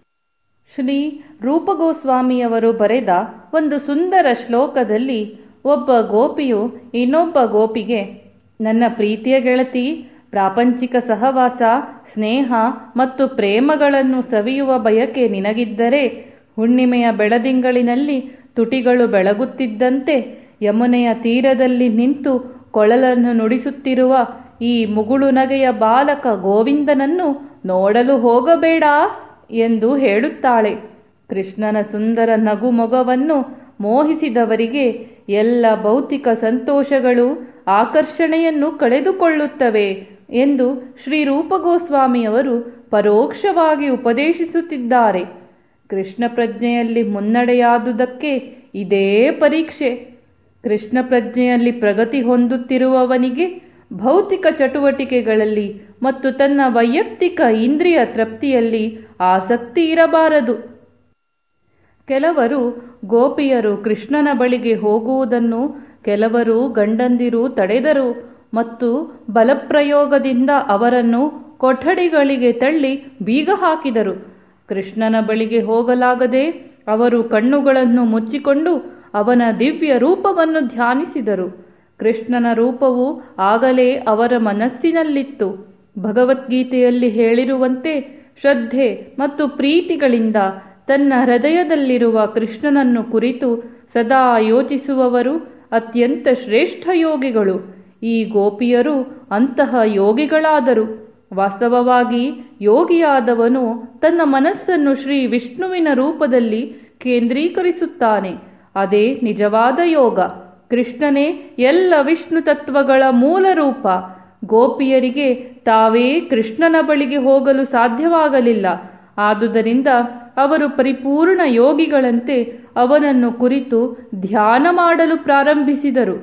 ಶ್ರೀ ರೂಪಗೋಸ್ವಾಮಿಯವರು ಬರೆದ ಒಂದು ಸುಂದರ ಶ್ಲೋಕದಲ್ಲಿ ಒಬ್ಬ ಗೋಪಿಯು ಇನ್ನೊಬ್ಬ ಗೋಪಿಗೆ ನನ್ನ ಪ್ರೀತಿಯ ಗೆಳತಿ ಪ್ರಾಪಂಚಿಕ ಸಹವಾಸ ಸ್ನೇಹ ಮತ್ತು ಪ್ರೇಮಗಳನ್ನು ಸವಿಯುವ ಬಯಕೆ ನಿನಗಿದ್ದರೆ ಹುಣ್ಣಿಮೆಯ ಬೆಳದಿಂಗಳಿನಲ್ಲಿ ತುಟಿಗಳು ಬೆಳಗುತ್ತಿದ್ದಂತೆ ಯಮುನೆಯ ತೀರದಲ್ಲಿ ನಿಂತು ಕೊಳಲನ್ನು ನುಡಿಸುತ್ತಿರುವ ಈ ಮುಗುಳು ನಗೆಯ ಬಾಲಕ ಗೋವಿಂದನನ್ನು ನೋಡಲು ಹೋಗಬೇಡ ಎಂದು ಹೇಳುತ್ತಾಳೆ ಕೃಷ್ಣನ ಸುಂದರ ನಗು ಮೊಗವನ್ನು ಮೋಹಿಸಿದವರಿಗೆ ಎಲ್ಲ ಭೌತಿಕ ಸಂತೋಷಗಳು ಆಕರ್ಷಣೆಯನ್ನು ಕಳೆದುಕೊಳ್ಳುತ್ತವೆ ಎಂದು ಶ್ರೀ ರೂಪಗೋಸ್ವಾಮಿಯವರು ಪರೋಕ್ಷವಾಗಿ ಉಪದೇಶಿಸುತ್ತಿದ್ದಾರೆ ಕೃಷ್ಣ ಪ್ರಜ್ಞೆಯಲ್ಲಿ ಮುನ್ನಡೆಯಾದುದಕ್ಕೆ ಇದೇ ಪರೀಕ್ಷೆ ಕೃಷ್ಣ ಪ್ರಜ್ಞೆಯಲ್ಲಿ ಪ್ರಗತಿ ಹೊಂದುತ್ತಿರುವವನಿಗೆ ಭೌತಿಕ ಚಟುವಟಿಕೆಗಳಲ್ಲಿ ಮತ್ತು ತನ್ನ ವೈಯಕ್ತಿಕ ಇಂದ್ರಿಯ ತೃಪ್ತಿಯಲ್ಲಿ ಆಸಕ್ತಿ ಇರಬಾರದು ಕೆಲವರು ಗೋಪಿಯರು ಕೃಷ್ಣನ ಬಳಿಗೆ ಹೋಗುವುದನ್ನು ಕೆಲವರು ಗಂಡಂದಿರು ತಡೆದರು ಮತ್ತು ಬಲಪ್ರಯೋಗದಿಂದ ಅವರನ್ನು ಕೊಠಡಿಗಳಿಗೆ ತಳ್ಳಿ ಬೀಗ ಹಾಕಿದರು ಕೃಷ್ಣನ ಬಳಿಗೆ ಹೋಗಲಾಗದೆ ಅವರು ಕಣ್ಣುಗಳನ್ನು ಮುಚ್ಚಿಕೊಂಡು ಅವನ ದಿವ್ಯ ರೂಪವನ್ನು ಧ್ಯಾನಿಸಿದರು ಕೃಷ್ಣನ ರೂಪವು ಆಗಲೇ ಅವರ ಮನಸ್ಸಿನಲ್ಲಿತ್ತು ಭಗವದ್ಗೀತೆಯಲ್ಲಿ ಹೇಳಿರುವಂತೆ ಶ್ರದ್ಧೆ ಮತ್ತು ಪ್ರೀತಿಗಳಿಂದ ತನ್ನ ಹೃದಯದಲ್ಲಿರುವ ಕೃಷ್ಣನನ್ನು ಕುರಿತು ಸದಾ ಯೋಚಿಸುವವರು ಅತ್ಯಂತ ಶ್ರೇಷ್ಠ ಯೋಗಿಗಳು ಈ ಗೋಪಿಯರು ಅಂತಹ ಯೋಗಿಗಳಾದರು ವಾಸ್ತವವಾಗಿ ಯೋಗಿಯಾದವನು ತನ್ನ ಮನಸ್ಸನ್ನು ಶ್ರೀ ವಿಷ್ಣುವಿನ ರೂಪದಲ್ಲಿ ಕೇಂದ್ರೀಕರಿಸುತ್ತಾನೆ ಅದೇ ನಿಜವಾದ ಯೋಗ ಕೃಷ್ಣನೇ ಎಲ್ಲ ವಿಷ್ಣು ತತ್ವಗಳ ಮೂಲ ರೂಪ ಗೋಪಿಯರಿಗೆ ತಾವೇ ಕೃಷ್ಣನ ಬಳಿಗೆ ಹೋಗಲು ಸಾಧ್ಯವಾಗಲಿಲ್ಲ ಆದುದರಿಂದ ಅವರು ಪರಿಪೂರ್ಣ ಯೋಗಿಗಳಂತೆ ಅವನನ್ನು ಕುರಿತು ಧ್ಯಾನ ಮಾಡಲು ಪ್ರಾರಂಭಿಸಿದರು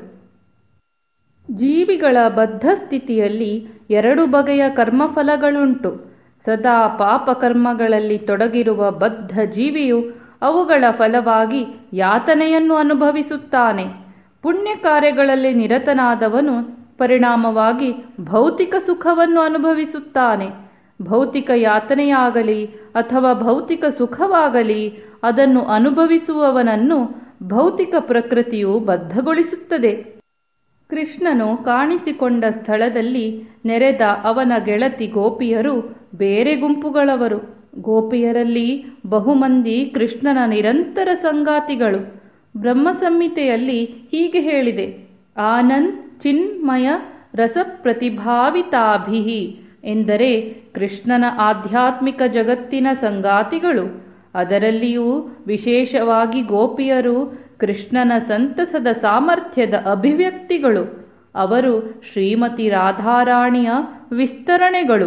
ಜೀವಿಗಳ ಬದ್ಧ ಸ್ಥಿತಿಯಲ್ಲಿ ಎರಡು ಬಗೆಯ ಕರ್ಮಫಲಗಳುಂಟು ಸದಾ ಪಾಪಕರ್ಮಗಳಲ್ಲಿ ತೊಡಗಿರುವ ಬದ್ಧ ಜೀವಿಯು ಅವುಗಳ ಫಲವಾಗಿ ಯಾತನೆಯನ್ನು ಅನುಭವಿಸುತ್ತಾನೆ ಪುಣ್ಯ ಕಾರ್ಯಗಳಲ್ಲಿ ನಿರತನಾದವನು ಪರಿಣಾಮವಾಗಿ ಭೌತಿಕ ಸುಖವನ್ನು ಅನುಭವಿಸುತ್ತಾನೆ ಭೌತಿಕ ಯಾತನೆಯಾಗಲಿ ಅಥವಾ ಭೌತಿಕ ಸುಖವಾಗಲಿ ಅದನ್ನು ಅನುಭವಿಸುವವನನ್ನು ಭೌತಿಕ ಪ್ರಕೃತಿಯು ಬದ್ಧಗೊಳಿಸುತ್ತದೆ ಕೃಷ್ಣನು ಕಾಣಿಸಿಕೊಂಡ ಸ್ಥಳದಲ್ಲಿ ನೆರೆದ ಅವನ ಗೆಳತಿ ಗೋಪಿಯರು ಬೇರೆ ಗುಂಪುಗಳವರು ಗೋಪಿಯರಲ್ಲಿ ಬಹುಮಂದಿ ಕೃಷ್ಣನ ನಿರಂತರ ಸಂಗಾತಿಗಳು ಬ್ರಹ್ಮ ಸಂಹಿತೆಯಲ್ಲಿ ಹೀಗೆ ಹೇಳಿದೆ ಆನಂದ್ ಚಿನ್ಮಯ ರಸ ಪ್ರತಿಭಾವಿತಾಭಿ ಎಂದರೆ ಕೃಷ್ಣನ ಆಧ್ಯಾತ್ಮಿಕ ಜಗತ್ತಿನ ಸಂಗಾತಿಗಳು ಅದರಲ್ಲಿಯೂ ವಿಶೇಷವಾಗಿ ಗೋಪಿಯರು ಕೃಷ್ಣನ ಸಂತಸದ ಸಾಮರ್ಥ್ಯದ ಅಭಿವ್ಯಕ್ತಿಗಳು ಅವರು ಶ್ರೀಮತಿ ರಾಧಾರಾಣಿಯ ವಿಸ್ತರಣೆಗಳು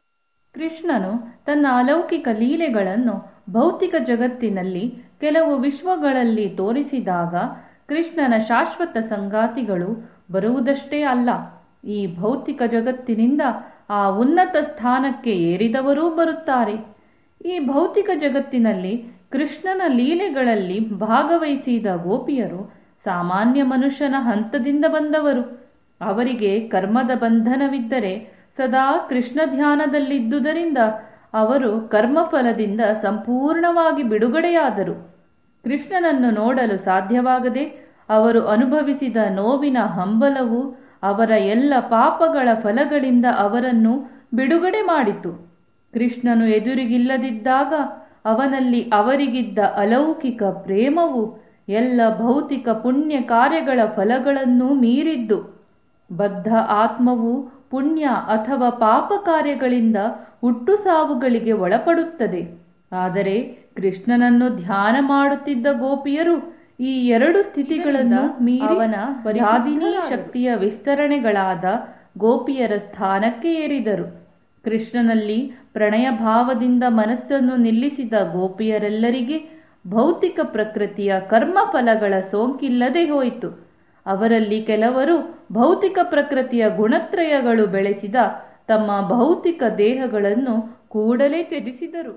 ಕೃಷ್ಣನು ತನ್ನ ಅಲೌಕಿಕ ಲೀಲೆಗಳನ್ನು ಭೌತಿಕ ಜಗತ್ತಿನಲ್ಲಿ ಕೆಲವು ವಿಶ್ವಗಳಲ್ಲಿ ತೋರಿಸಿದಾಗ ಕೃಷ್ಣನ ಶಾಶ್ವತ ಸಂಗಾತಿಗಳು ಬರುವುದಷ್ಟೇ ಅಲ್ಲ ಈ ಭೌತಿಕ ಜಗತ್ತಿನಿಂದ ಆ ಉನ್ನತ ಸ್ಥಾನಕ್ಕೆ ಏರಿದವರೂ ಬರುತ್ತಾರೆ ಈ ಭೌತಿಕ ಜಗತ್ತಿನಲ್ಲಿ ಕೃಷ್ಣನ ಲೀಲೆಗಳಲ್ಲಿ ಭಾಗವಹಿಸಿದ ಗೋಪಿಯರು ಸಾಮಾನ್ಯ ಮನುಷ್ಯನ ಹಂತದಿಂದ ಬಂದವರು ಅವರಿಗೆ ಕರ್ಮದ ಬಂಧನವಿದ್ದರೆ ಸದಾ ಕೃಷ್ಣ ಧ್ಯಾನದಲ್ಲಿದ್ದುದರಿಂದ ಅವರು ಕರ್ಮಫಲದಿಂದ ಸಂಪೂರ್ಣವಾಗಿ ಬಿಡುಗಡೆಯಾದರು ಕೃಷ್ಣನನ್ನು ನೋಡಲು ಸಾಧ್ಯವಾಗದೆ ಅವರು ಅನುಭವಿಸಿದ ನೋವಿನ ಹಂಬಲವು ಅವರ ಎಲ್ಲ ಪಾಪಗಳ ಫಲಗಳಿಂದ ಅವರನ್ನು ಬಿಡುಗಡೆ ಮಾಡಿತು ಕೃಷ್ಣನು ಎದುರಿಗಿಲ್ಲದಿದ್ದಾಗ ಅವನಲ್ಲಿ ಅವರಿಗಿದ್ದ ಅಲೌಕಿಕ ಪ್ರೇಮವು ಎಲ್ಲ ಭೌತಿಕ ಪುಣ್ಯ ಕಾರ್ಯಗಳ ಫಲಗಳನ್ನು ಮೀರಿದ್ದು ಬದ್ಧ ಆತ್ಮವು ಪುಣ್ಯ ಅಥವಾ ಪಾಪ ಕಾರ್ಯಗಳಿಂದ ಹುಟ್ಟು ಸಾವುಗಳಿಗೆ ಒಳಪಡುತ್ತದೆ ಆದರೆ ಕೃಷ್ಣನನ್ನು ಧ್ಯಾನ ಮಾಡುತ್ತಿದ್ದ ಗೋಪಿಯರು ಈ ಎರಡು ಸ್ಥಿತಿಗಳನ್ನು ಮೀರಿ ಅವನ ಯಾದಿನಿ ಶಕ್ತಿಯ ವಿಸ್ತರಣೆಗಳಾದ ಗೋಪಿಯರ ಸ್ಥಾನಕ್ಕೆ ಏರಿದರು ಕೃಷ್ಣನಲ್ಲಿ ಪ್ರಣಯ ಭಾವದಿಂದ ಮನಸ್ಸನ್ನು ನಿಲ್ಲಿಸಿದ ಗೋಪಿಯರೆಲ್ಲರಿಗೆ ಭೌತಿಕ ಪ್ರಕೃತಿಯ ಕರ್ಮಫಲಗಳ ಸೋಂಕಿಲ್ಲದೆ ಹೋಯಿತು ಅವರಲ್ಲಿ ಕೆಲವರು ಭೌತಿಕ ಪ್ರಕೃತಿಯ ಗುಣತ್ರಯಗಳು ಬೆಳೆಸಿದ ತಮ್ಮ ಭೌತಿಕ ದೇಹಗಳನ್ನು ಕೂಡಲೇ ತ್ಯಜಿಸಿದರು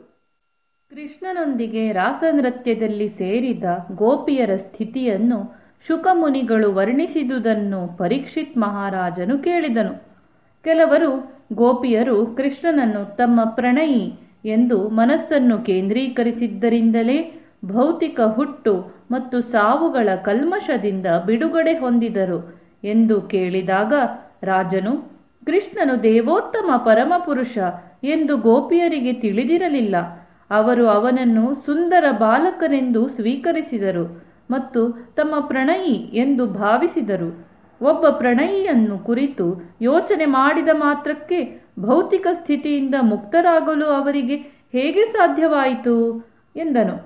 ಕೃಷ್ಣನೊಂದಿಗೆ ರಾಸನೃತ್ಯದಲ್ಲಿ ಸೇರಿದ ಗೋಪಿಯರ ಸ್ಥಿತಿಯನ್ನು ಶುಕಮುನಿಗಳು ವರ್ಣಿಸಿದುದನ್ನು ಪರೀಕ್ಷಿತ್ ಮಹಾರಾಜನು ಕೇಳಿದನು ಕೆಲವರು ಗೋಪಿಯರು ಕೃಷ್ಣನನ್ನು ತಮ್ಮ ಪ್ರಣಯಿ ಎಂದು ಮನಸ್ಸನ್ನು ಕೇಂದ್ರೀಕರಿಸಿದ್ದರಿಂದಲೇ ಭೌತಿಕ ಹುಟ್ಟು ಮತ್ತು ಸಾವುಗಳ ಕಲ್ಮಶದಿಂದ ಬಿಡುಗಡೆ ಹೊಂದಿದರು ಎಂದು ಕೇಳಿದಾಗ ರಾಜನು ಕೃಷ್ಣನು ದೇವೋತ್ತಮ ಪರಮಪುರುಷ ಎಂದು ಗೋಪಿಯರಿಗೆ ತಿಳಿದಿರಲಿಲ್ಲ ಅವರು ಅವನನ್ನು ಸುಂದರ ಬಾಲಕನೆಂದು ಸ್ವೀಕರಿಸಿದರು ಮತ್ತು ತಮ್ಮ ಪ್ರಣಯಿ ಎಂದು ಭಾವಿಸಿದರು ಒಬ್ಬ ಪ್ರಣಯಿಯನ್ನು ಕುರಿತು ಯೋಚನೆ ಮಾಡಿದ ಮಾತ್ರಕ್ಕೆ ಭೌತಿಕ ಸ್ಥಿತಿಯಿಂದ ಮುಕ್ತರಾಗಲು ಅವರಿಗೆ ಹೇಗೆ ಸಾಧ್ಯವಾಯಿತು ಎಂದನು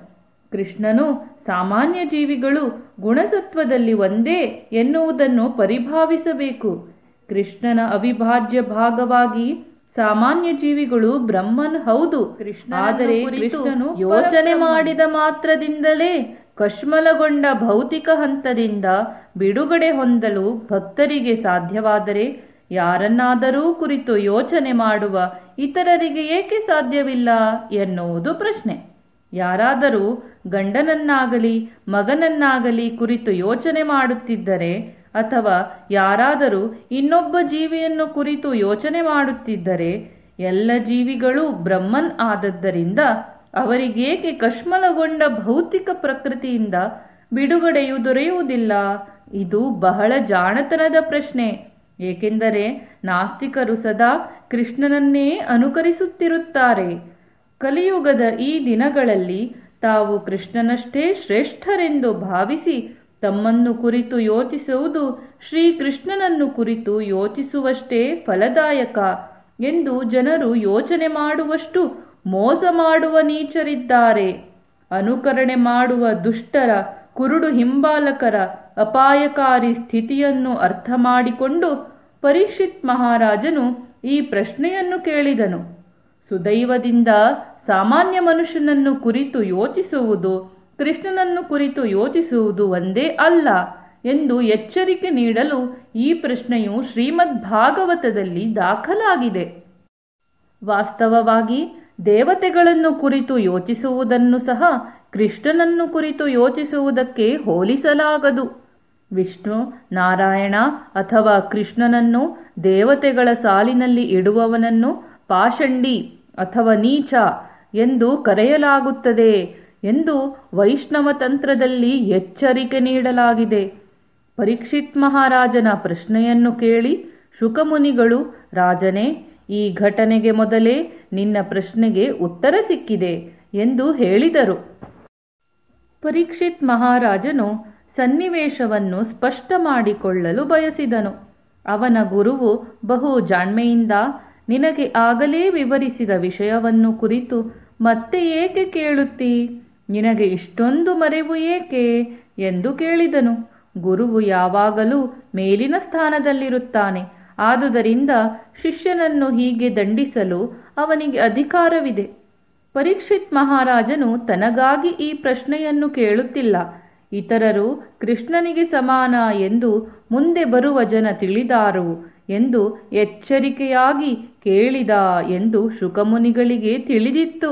ಕೃಷ್ಣನು ಸಾಮಾನ್ಯ ಜೀವಿಗಳು ಗುಣಸತ್ವದಲ್ಲಿ ಒಂದೇ ಎನ್ನುವುದನ್ನು ಪರಿಭಾವಿಸಬೇಕು ಕೃಷ್ಣನ ಅವಿಭಾಜ್ಯ ಭಾಗವಾಗಿ ಸಾಮಾನ್ಯ ಜೀವಿಗಳು ಬ್ರಹ್ಮನ್ ಹೌದು ಆದರೆ ಕೃಷ್ಣನು ಯೋಚನೆ ಮಾಡಿದ ಮಾತ್ರದಿಂದಲೇ ಕಶ್ಮಲಗೊಂಡ ಭೌತಿಕ ಹಂತದಿಂದ ಬಿಡುಗಡೆ ಹೊಂದಲು ಭಕ್ತರಿಗೆ ಸಾಧ್ಯವಾದರೆ ಯಾರನ್ನಾದರೂ ಕುರಿತು ಯೋಚನೆ ಮಾಡುವ ಇತರರಿಗೆ ಏಕೆ ಸಾಧ್ಯವಿಲ್ಲ ಎನ್ನುವುದು ಪ್ರಶ್ನೆ ಯಾರಾದರೂ ಗಂಡನನ್ನಾಗಲಿ ಮಗನನ್ನಾಗಲಿ ಕುರಿತು ಯೋಚನೆ ಮಾಡುತ್ತಿದ್ದರೆ ಅಥವಾ ಯಾರಾದರೂ ಇನ್ನೊಬ್ಬ ಜೀವಿಯನ್ನು ಕುರಿತು ಯೋಚನೆ ಮಾಡುತ್ತಿದ್ದರೆ ಎಲ್ಲ ಜೀವಿಗಳು ಬ್ರಹ್ಮನ್ ಆದದ್ದರಿಂದ ಅವರಿಗೇಕೆ ಕಶ್ಮಲಗೊಂಡ ಭೌತಿಕ ಪ್ರಕೃತಿಯಿಂದ ಬಿಡುಗಡೆಯು ದೊರೆಯುವುದಿಲ್ಲ ಇದು ಬಹಳ ಜಾಣತನದ ಪ್ರಶ್ನೆ ಏಕೆಂದರೆ ನಾಸ್ತಿಕರು ಸದಾ ಕೃಷ್ಣನನ್ನೇ ಅನುಕರಿಸುತ್ತಿರುತ್ತಾರೆ ಕಲಿಯುಗದ ಈ ದಿನಗಳಲ್ಲಿ ತಾವು ಕೃಷ್ಣನಷ್ಟೇ ಶ್ರೇಷ್ಠರೆಂದು ಭಾವಿಸಿ ತಮ್ಮನ್ನು ಕುರಿತು ಯೋಚಿಸುವುದು ಶ್ರೀಕೃಷ್ಣನನ್ನು ಕುರಿತು ಯೋಚಿಸುವಷ್ಟೇ ಫಲದಾಯಕ ಎಂದು ಜನರು ಯೋಚನೆ ಮಾಡುವಷ್ಟು ಮೋಸ ಮಾಡುವ ನೀಚರಿದ್ದಾರೆ ಅನುಕರಣೆ ಮಾಡುವ ದುಷ್ಟರ ಕುರುಡು ಹಿಂಬಾಲಕರ ಅಪಾಯಕಾರಿ ಸ್ಥಿತಿಯನ್ನು ಅರ್ಥ ಮಾಡಿಕೊಂಡು ಪರೀಕ್ಷಿತ್ ಮಹಾರಾಜನು ಈ ಪ್ರಶ್ನೆಯನ್ನು ಕೇಳಿದನು ಸುದೈವದಿಂದ ಸಾಮಾನ್ಯ ಮನುಷ್ಯನನ್ನು ಕುರಿತು ಯೋಚಿಸುವುದು ಕೃಷ್ಣನನ್ನು ಕುರಿತು ಯೋಚಿಸುವುದು ಒಂದೇ ಅಲ್ಲ ಎಂದು ಎಚ್ಚರಿಕೆ ನೀಡಲು ಈ ಪ್ರಶ್ನೆಯು ಶ್ರೀಮದ್ ಭಾಗವತದಲ್ಲಿ ದಾಖಲಾಗಿದೆ ವಾಸ್ತವವಾಗಿ ದೇವತೆಗಳನ್ನು ಕುರಿತು ಯೋಚಿಸುವುದನ್ನು ಸಹ ಕೃಷ್ಣನನ್ನು ಕುರಿತು ಯೋಚಿಸುವುದಕ್ಕೆ ಹೋಲಿಸಲಾಗದು ವಿಷ್ಣು ನಾರಾಯಣ ಅಥವಾ ಕೃಷ್ಣನನ್ನು ದೇವತೆಗಳ ಸಾಲಿನಲ್ಲಿ ಇಡುವವನನ್ನು ಪಾಷಂಡಿ ಅಥವಾ ನೀಚ ಎಂದು ಕರೆಯಲಾಗುತ್ತದೆ ಎಂದು ವೈಷ್ಣವ ತಂತ್ರದಲ್ಲಿ ಎಚ್ಚರಿಕೆ ನೀಡಲಾಗಿದೆ ಪರೀಕ್ಷಿತ್ ಮಹಾರಾಜನ ಪ್ರಶ್ನೆಯನ್ನು ಕೇಳಿ ಶುಕಮುನಿಗಳು ರಾಜನೇ ಈ ಘಟನೆಗೆ ಮೊದಲೇ ನಿನ್ನ ಪ್ರಶ್ನೆಗೆ ಉತ್ತರ ಸಿಕ್ಕಿದೆ ಎಂದು ಹೇಳಿದರು ಪರೀಕ್ಷಿತ್ ಮಹಾರಾಜನು ಸನ್ನಿವೇಶವನ್ನು ಸ್ಪಷ್ಟ ಮಾಡಿಕೊಳ್ಳಲು ಬಯಸಿದನು ಅವನ ಗುರುವು ಬಹು ಜಾಣ್ಮೆಯಿಂದ ನಿನಗೆ ಆಗಲೇ ವಿವರಿಸಿದ ವಿಷಯವನ್ನು ಕುರಿತು ಮತ್ತೆ ಏಕೆ ಕೇಳುತ್ತೀ ನಿನಗೆ ಇಷ್ಟೊಂದು ಮರೆವು ಏಕೆ ಎಂದು ಕೇಳಿದನು ಗುರುವು ಯಾವಾಗಲೂ ಮೇಲಿನ ಸ್ಥಾನದಲ್ಲಿರುತ್ತಾನೆ ಆದುದರಿಂದ ಶಿಷ್ಯನನ್ನು ಹೀಗೆ ದಂಡಿಸಲು ಅವನಿಗೆ ಅಧಿಕಾರವಿದೆ ಪರೀಕ್ಷಿತ್ ಮಹಾರಾಜನು ತನಗಾಗಿ ಈ ಪ್ರಶ್ನೆಯನ್ನು ಕೇಳುತ್ತಿಲ್ಲ ಇತರರು ಕೃಷ್ಣನಿಗೆ ಸಮಾನ ಎಂದು ಮುಂದೆ ಬರುವ ಜನ ತಿಳಿದಾರು ಎಂದು ಎಚ್ಚರಿಕೆಯಾಗಿ ಕೇಳಿದ ಎಂದು ಶುಕಮುನಿಗಳಿಗೆ ತಿಳಿದಿತ್ತು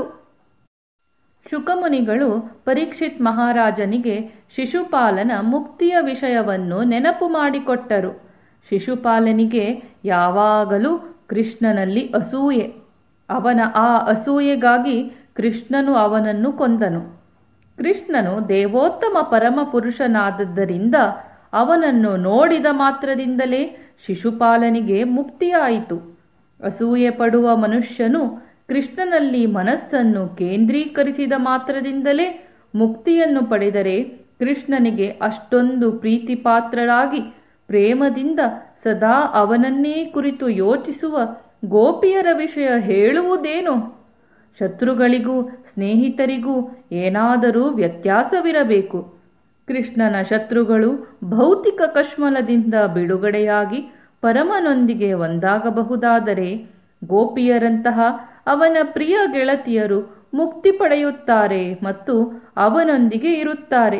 ಶುಕಮುನಿಗಳು ಪರೀಕ್ಷಿತ್ ಮಹಾರಾಜನಿಗೆ ಶಿಶುಪಾಲನ ಮುಕ್ತಿಯ ವಿಷಯವನ್ನು ನೆನಪು ಮಾಡಿಕೊಟ್ಟರು ಶಿಶುಪಾಲನಿಗೆ ಯಾವಾಗಲೂ ಕೃಷ್ಣನಲ್ಲಿ ಅಸೂಯೆ ಅವನ ಆ ಅಸೂಯೆಗಾಗಿ ಕೃಷ್ಣನು ಅವನನ್ನು ಕೊಂದನು ಕೃಷ್ಣನು ದೇವೋತ್ತಮ ಪರಮ ಪುರುಷನಾದದ್ದರಿಂದ ಅವನನ್ನು ನೋಡಿದ ಮಾತ್ರದಿಂದಲೇ ಶಿಶುಪಾಲನಿಗೆ ಮುಕ್ತಿಯಾಯಿತು ಅಸೂಯೆ ಪಡುವ ಮನುಷ್ಯನು ಕೃಷ್ಣನಲ್ಲಿ ಮನಸ್ಸನ್ನು ಕೇಂದ್ರೀಕರಿಸಿದ ಮಾತ್ರದಿಂದಲೇ ಮುಕ್ತಿಯನ್ನು ಪಡೆದರೆ ಕೃಷ್ಣನಿಗೆ ಅಷ್ಟೊಂದು ಪ್ರೀತಿಪಾತ್ರರಾಗಿ ಪ್ರೇಮದಿಂದ ಸದಾ ಅವನನ್ನೇ ಕುರಿತು ಯೋಚಿಸುವ ಗೋಪಿಯರ ವಿಷಯ ಹೇಳುವುದೇನು ಶತ್ರುಗಳಿಗೂ ಸ್ನೇಹಿತರಿಗೂ ಏನಾದರೂ ವ್ಯತ್ಯಾಸವಿರಬೇಕು ಕೃಷ್ಣನ ಶತ್ರುಗಳು ಭೌತಿಕ ಕಶ್ಮಲದಿಂದ ಬಿಡುಗಡೆಯಾಗಿ ಪರಮನೊಂದಿಗೆ ಒಂದಾಗಬಹುದಾದರೆ ಗೋಪಿಯರಂತಹ ಅವನ ಪ್ರಿಯ ಗೆಳತಿಯರು ಮುಕ್ತಿ ಪಡೆಯುತ್ತಾರೆ ಮತ್ತು ಅವನೊಂದಿಗೆ ಇರುತ್ತಾರೆ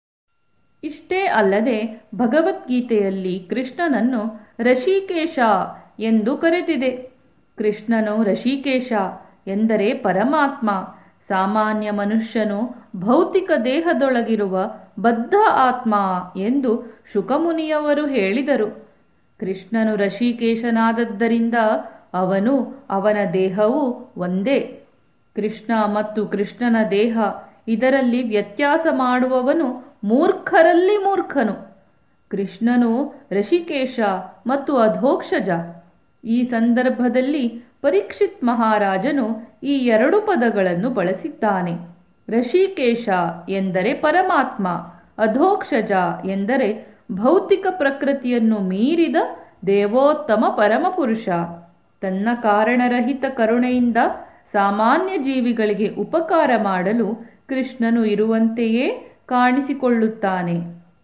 ಇಷ್ಟೇ ಅಲ್ಲದೆ ಭಗವದ್ಗೀತೆಯಲ್ಲಿ ಕೃಷ್ಣನನ್ನು ರಶಿಕೇಶ ಎಂದು ಕರೆದಿದೆ ಕೃಷ್ಣನು ರಶಿಕೇಶ ಎಂದರೆ ಪರಮಾತ್ಮ ಸಾಮಾನ್ಯ ಮನುಷ್ಯನು ಭೌತಿಕ ದೇಹದೊಳಗಿರುವ ಬದ್ಧ ಆತ್ಮ ಎಂದು ಶುಕಮುನಿಯವರು ಹೇಳಿದರು ಕೃಷ್ಣನು ರಶಿಕೇಶನಾದದ್ದರಿಂದ ಅವನು ಅವನ ದೇಹವು ಒಂದೇ ಕೃಷ್ಣ ಮತ್ತು ಕೃಷ್ಣನ ದೇಹ ಇದರಲ್ಲಿ ವ್ಯತ್ಯಾಸ ಮಾಡುವವನು ಮೂರ್ಖರಲ್ಲಿ ಮೂರ್ಖನು ಕೃಷ್ಣನು ಋಷಿಕೇಶ ಮತ್ತು ಅಧೋಕ್ಷಜ ಈ ಸಂದರ್ಭದಲ್ಲಿ ಪರೀಕ್ಷಿತ್ ಮಹಾರಾಜನು ಈ ಎರಡು ಪದಗಳನ್ನು ಬಳಸಿದ್ದಾನೆ ಋಷಿಕೇಶ ಎಂದರೆ ಪರಮಾತ್ಮ ಅಧೋಕ್ಷಜ ಎಂದರೆ ಭೌತಿಕ ಪ್ರಕೃತಿಯನ್ನು ಮೀರಿದ ದೇವೋತ್ತಮ ಪರಮಪುರುಷ ತನ್ನ ಕಾರಣರಹಿತ ಕರುಣೆಯಿಂದ ಸಾಮಾನ್ಯ ಜೀವಿಗಳಿಗೆ ಉಪಕಾರ ಮಾಡಲು ಕೃಷ್ಣನು ಇರುವಂತೆಯೇ ಕಾಣಿಸಿಕೊಳ್ಳುತ್ತಾನೆ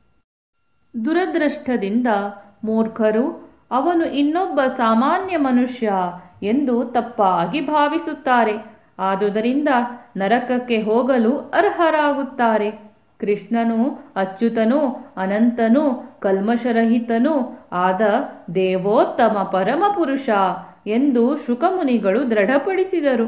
ದುರದೃಷ್ಟದಿಂದ ಮೂರ್ಖರು ಅವನು ಇನ್ನೊಬ್ಬ ಸಾಮಾನ್ಯ ಮನುಷ್ಯ ಎಂದು ತಪ್ಪಾಗಿ ಭಾವಿಸುತ್ತಾರೆ ಆದುದರಿಂದ ನರಕಕ್ಕೆ ಹೋಗಲು ಅರ್ಹರಾಗುತ್ತಾರೆ ಕೃಷ್ಣನು ಅಚ್ಯುತನೂ ಅನಂತನೂ ಕಲ್ಮಶರಹಿತನೂ ಆದ ದೇವೋತ್ತಮ ಪರಮಪುರುಷ ಎಂದು ಶುಕಮುನಿಗಳು ದೃಢಪಡಿಸಿದರು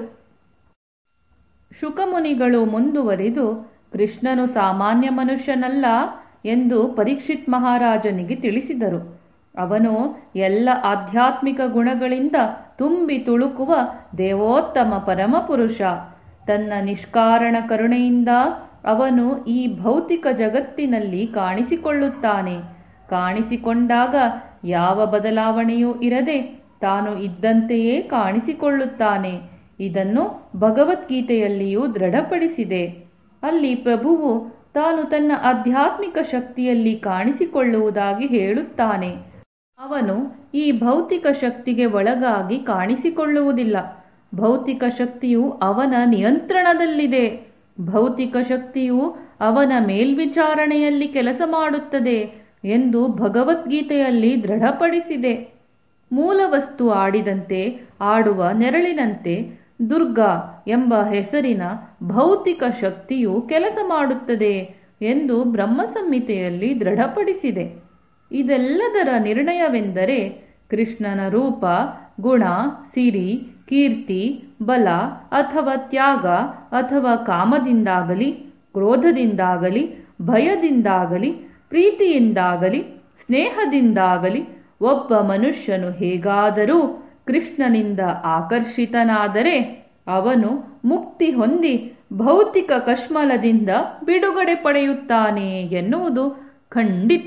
ಶುಕಮುನಿಗಳು ಮುಂದುವರಿದು ಕೃಷ್ಣನು ಸಾಮಾನ್ಯ ಮನುಷ್ಯನಲ್ಲ ಎಂದು ಪರೀಕ್ಷಿತ್ ಮಹಾರಾಜನಿಗೆ ತಿಳಿಸಿದರು ಅವನು ಎಲ್ಲ ಆಧ್ಯಾತ್ಮಿಕ ಗುಣಗಳಿಂದ ತುಂಬಿ ತುಳುಕುವ ದೇವೋತ್ತಮ ಪರಮಪುರುಷ ತನ್ನ ನಿಷ್ಕಾರಣ ಕರುಣೆಯಿಂದ ಅವನು ಈ ಭೌತಿಕ ಜಗತ್ತಿನಲ್ಲಿ ಕಾಣಿಸಿಕೊಳ್ಳುತ್ತಾನೆ ಕಾಣಿಸಿಕೊಂಡಾಗ ಯಾವ ಬದಲಾವಣೆಯೂ ಇರದೆ ತಾನು ಇದ್ದಂತೆಯೇ ಕಾಣಿಸಿಕೊಳ್ಳುತ್ತಾನೆ ಇದನ್ನು ಭಗವದ್ಗೀತೆಯಲ್ಲಿಯೂ ದೃಢಪಡಿಸಿದೆ ಅಲ್ಲಿ ಪ್ರಭುವು ತಾನು ತನ್ನ ಆಧ್ಯಾತ್ಮಿಕ ಶಕ್ತಿಯಲ್ಲಿ ಕಾಣಿಸಿಕೊಳ್ಳುವುದಾಗಿ ಹೇಳುತ್ತಾನೆ ಅವನು ಈ ಭೌತಿಕ ಶಕ್ತಿಗೆ ಒಳಗಾಗಿ ಕಾಣಿಸಿಕೊಳ್ಳುವುದಿಲ್ಲ ಭೌತಿಕ ಶಕ್ತಿಯು ಅವನ ನಿಯಂತ್ರಣದಲ್ಲಿದೆ ಭೌತಿಕ ಶಕ್ತಿಯು ಅವನ ಮೇಲ್ವಿಚಾರಣೆಯಲ್ಲಿ ಕೆಲಸ ಮಾಡುತ್ತದೆ ಎಂದು ಭಗವದ್ಗೀತೆಯಲ್ಲಿ ದೃಢಪಡಿಸಿದೆ ಮೂಲವಸ್ತು ಆಡಿದಂತೆ ಆಡುವ ನೆರಳಿನಂತೆ ದುರ್ಗಾ ಎಂಬ ಹೆಸರಿನ ಭೌತಿಕ ಶಕ್ತಿಯು ಕೆಲಸ ಮಾಡುತ್ತದೆ ಎಂದು ಬ್ರಹ್ಮಸಂಹಿತೆಯಲ್ಲಿ ದೃಢಪಡಿಸಿದೆ ಇದೆಲ್ಲದರ ನಿರ್ಣಯವೆಂದರೆ ಕೃಷ್ಣನ ರೂಪ ಗುಣ ಸಿರಿ ಕೀರ್ತಿ ಬಲ ಅಥವಾ ತ್ಯಾಗ ಅಥವಾ ಕಾಮದಿಂದಾಗಲಿ ಕ್ರೋಧದಿಂದಾಗಲಿ ಭಯದಿಂದಾಗಲಿ ಪ್ರೀತಿಯಿಂದಾಗಲಿ ಸ್ನೇಹದಿಂದಾಗಲಿ ಒಬ್ಬ ಮನುಷ್ಯನು ಹೇಗಾದರೂ ಕೃಷ್ಣನಿಂದ ಆಕರ್ಷಿತನಾದರೆ ಅವನು ಮುಕ್ತಿ ಹೊಂದಿ ಭೌತಿಕ ಕಶ್ಮಲದಿಂದ ಬಿಡುಗಡೆ ಪಡೆಯುತ್ತಾನೆ ಎನ್ನುವುದು ಖಂಡಿತ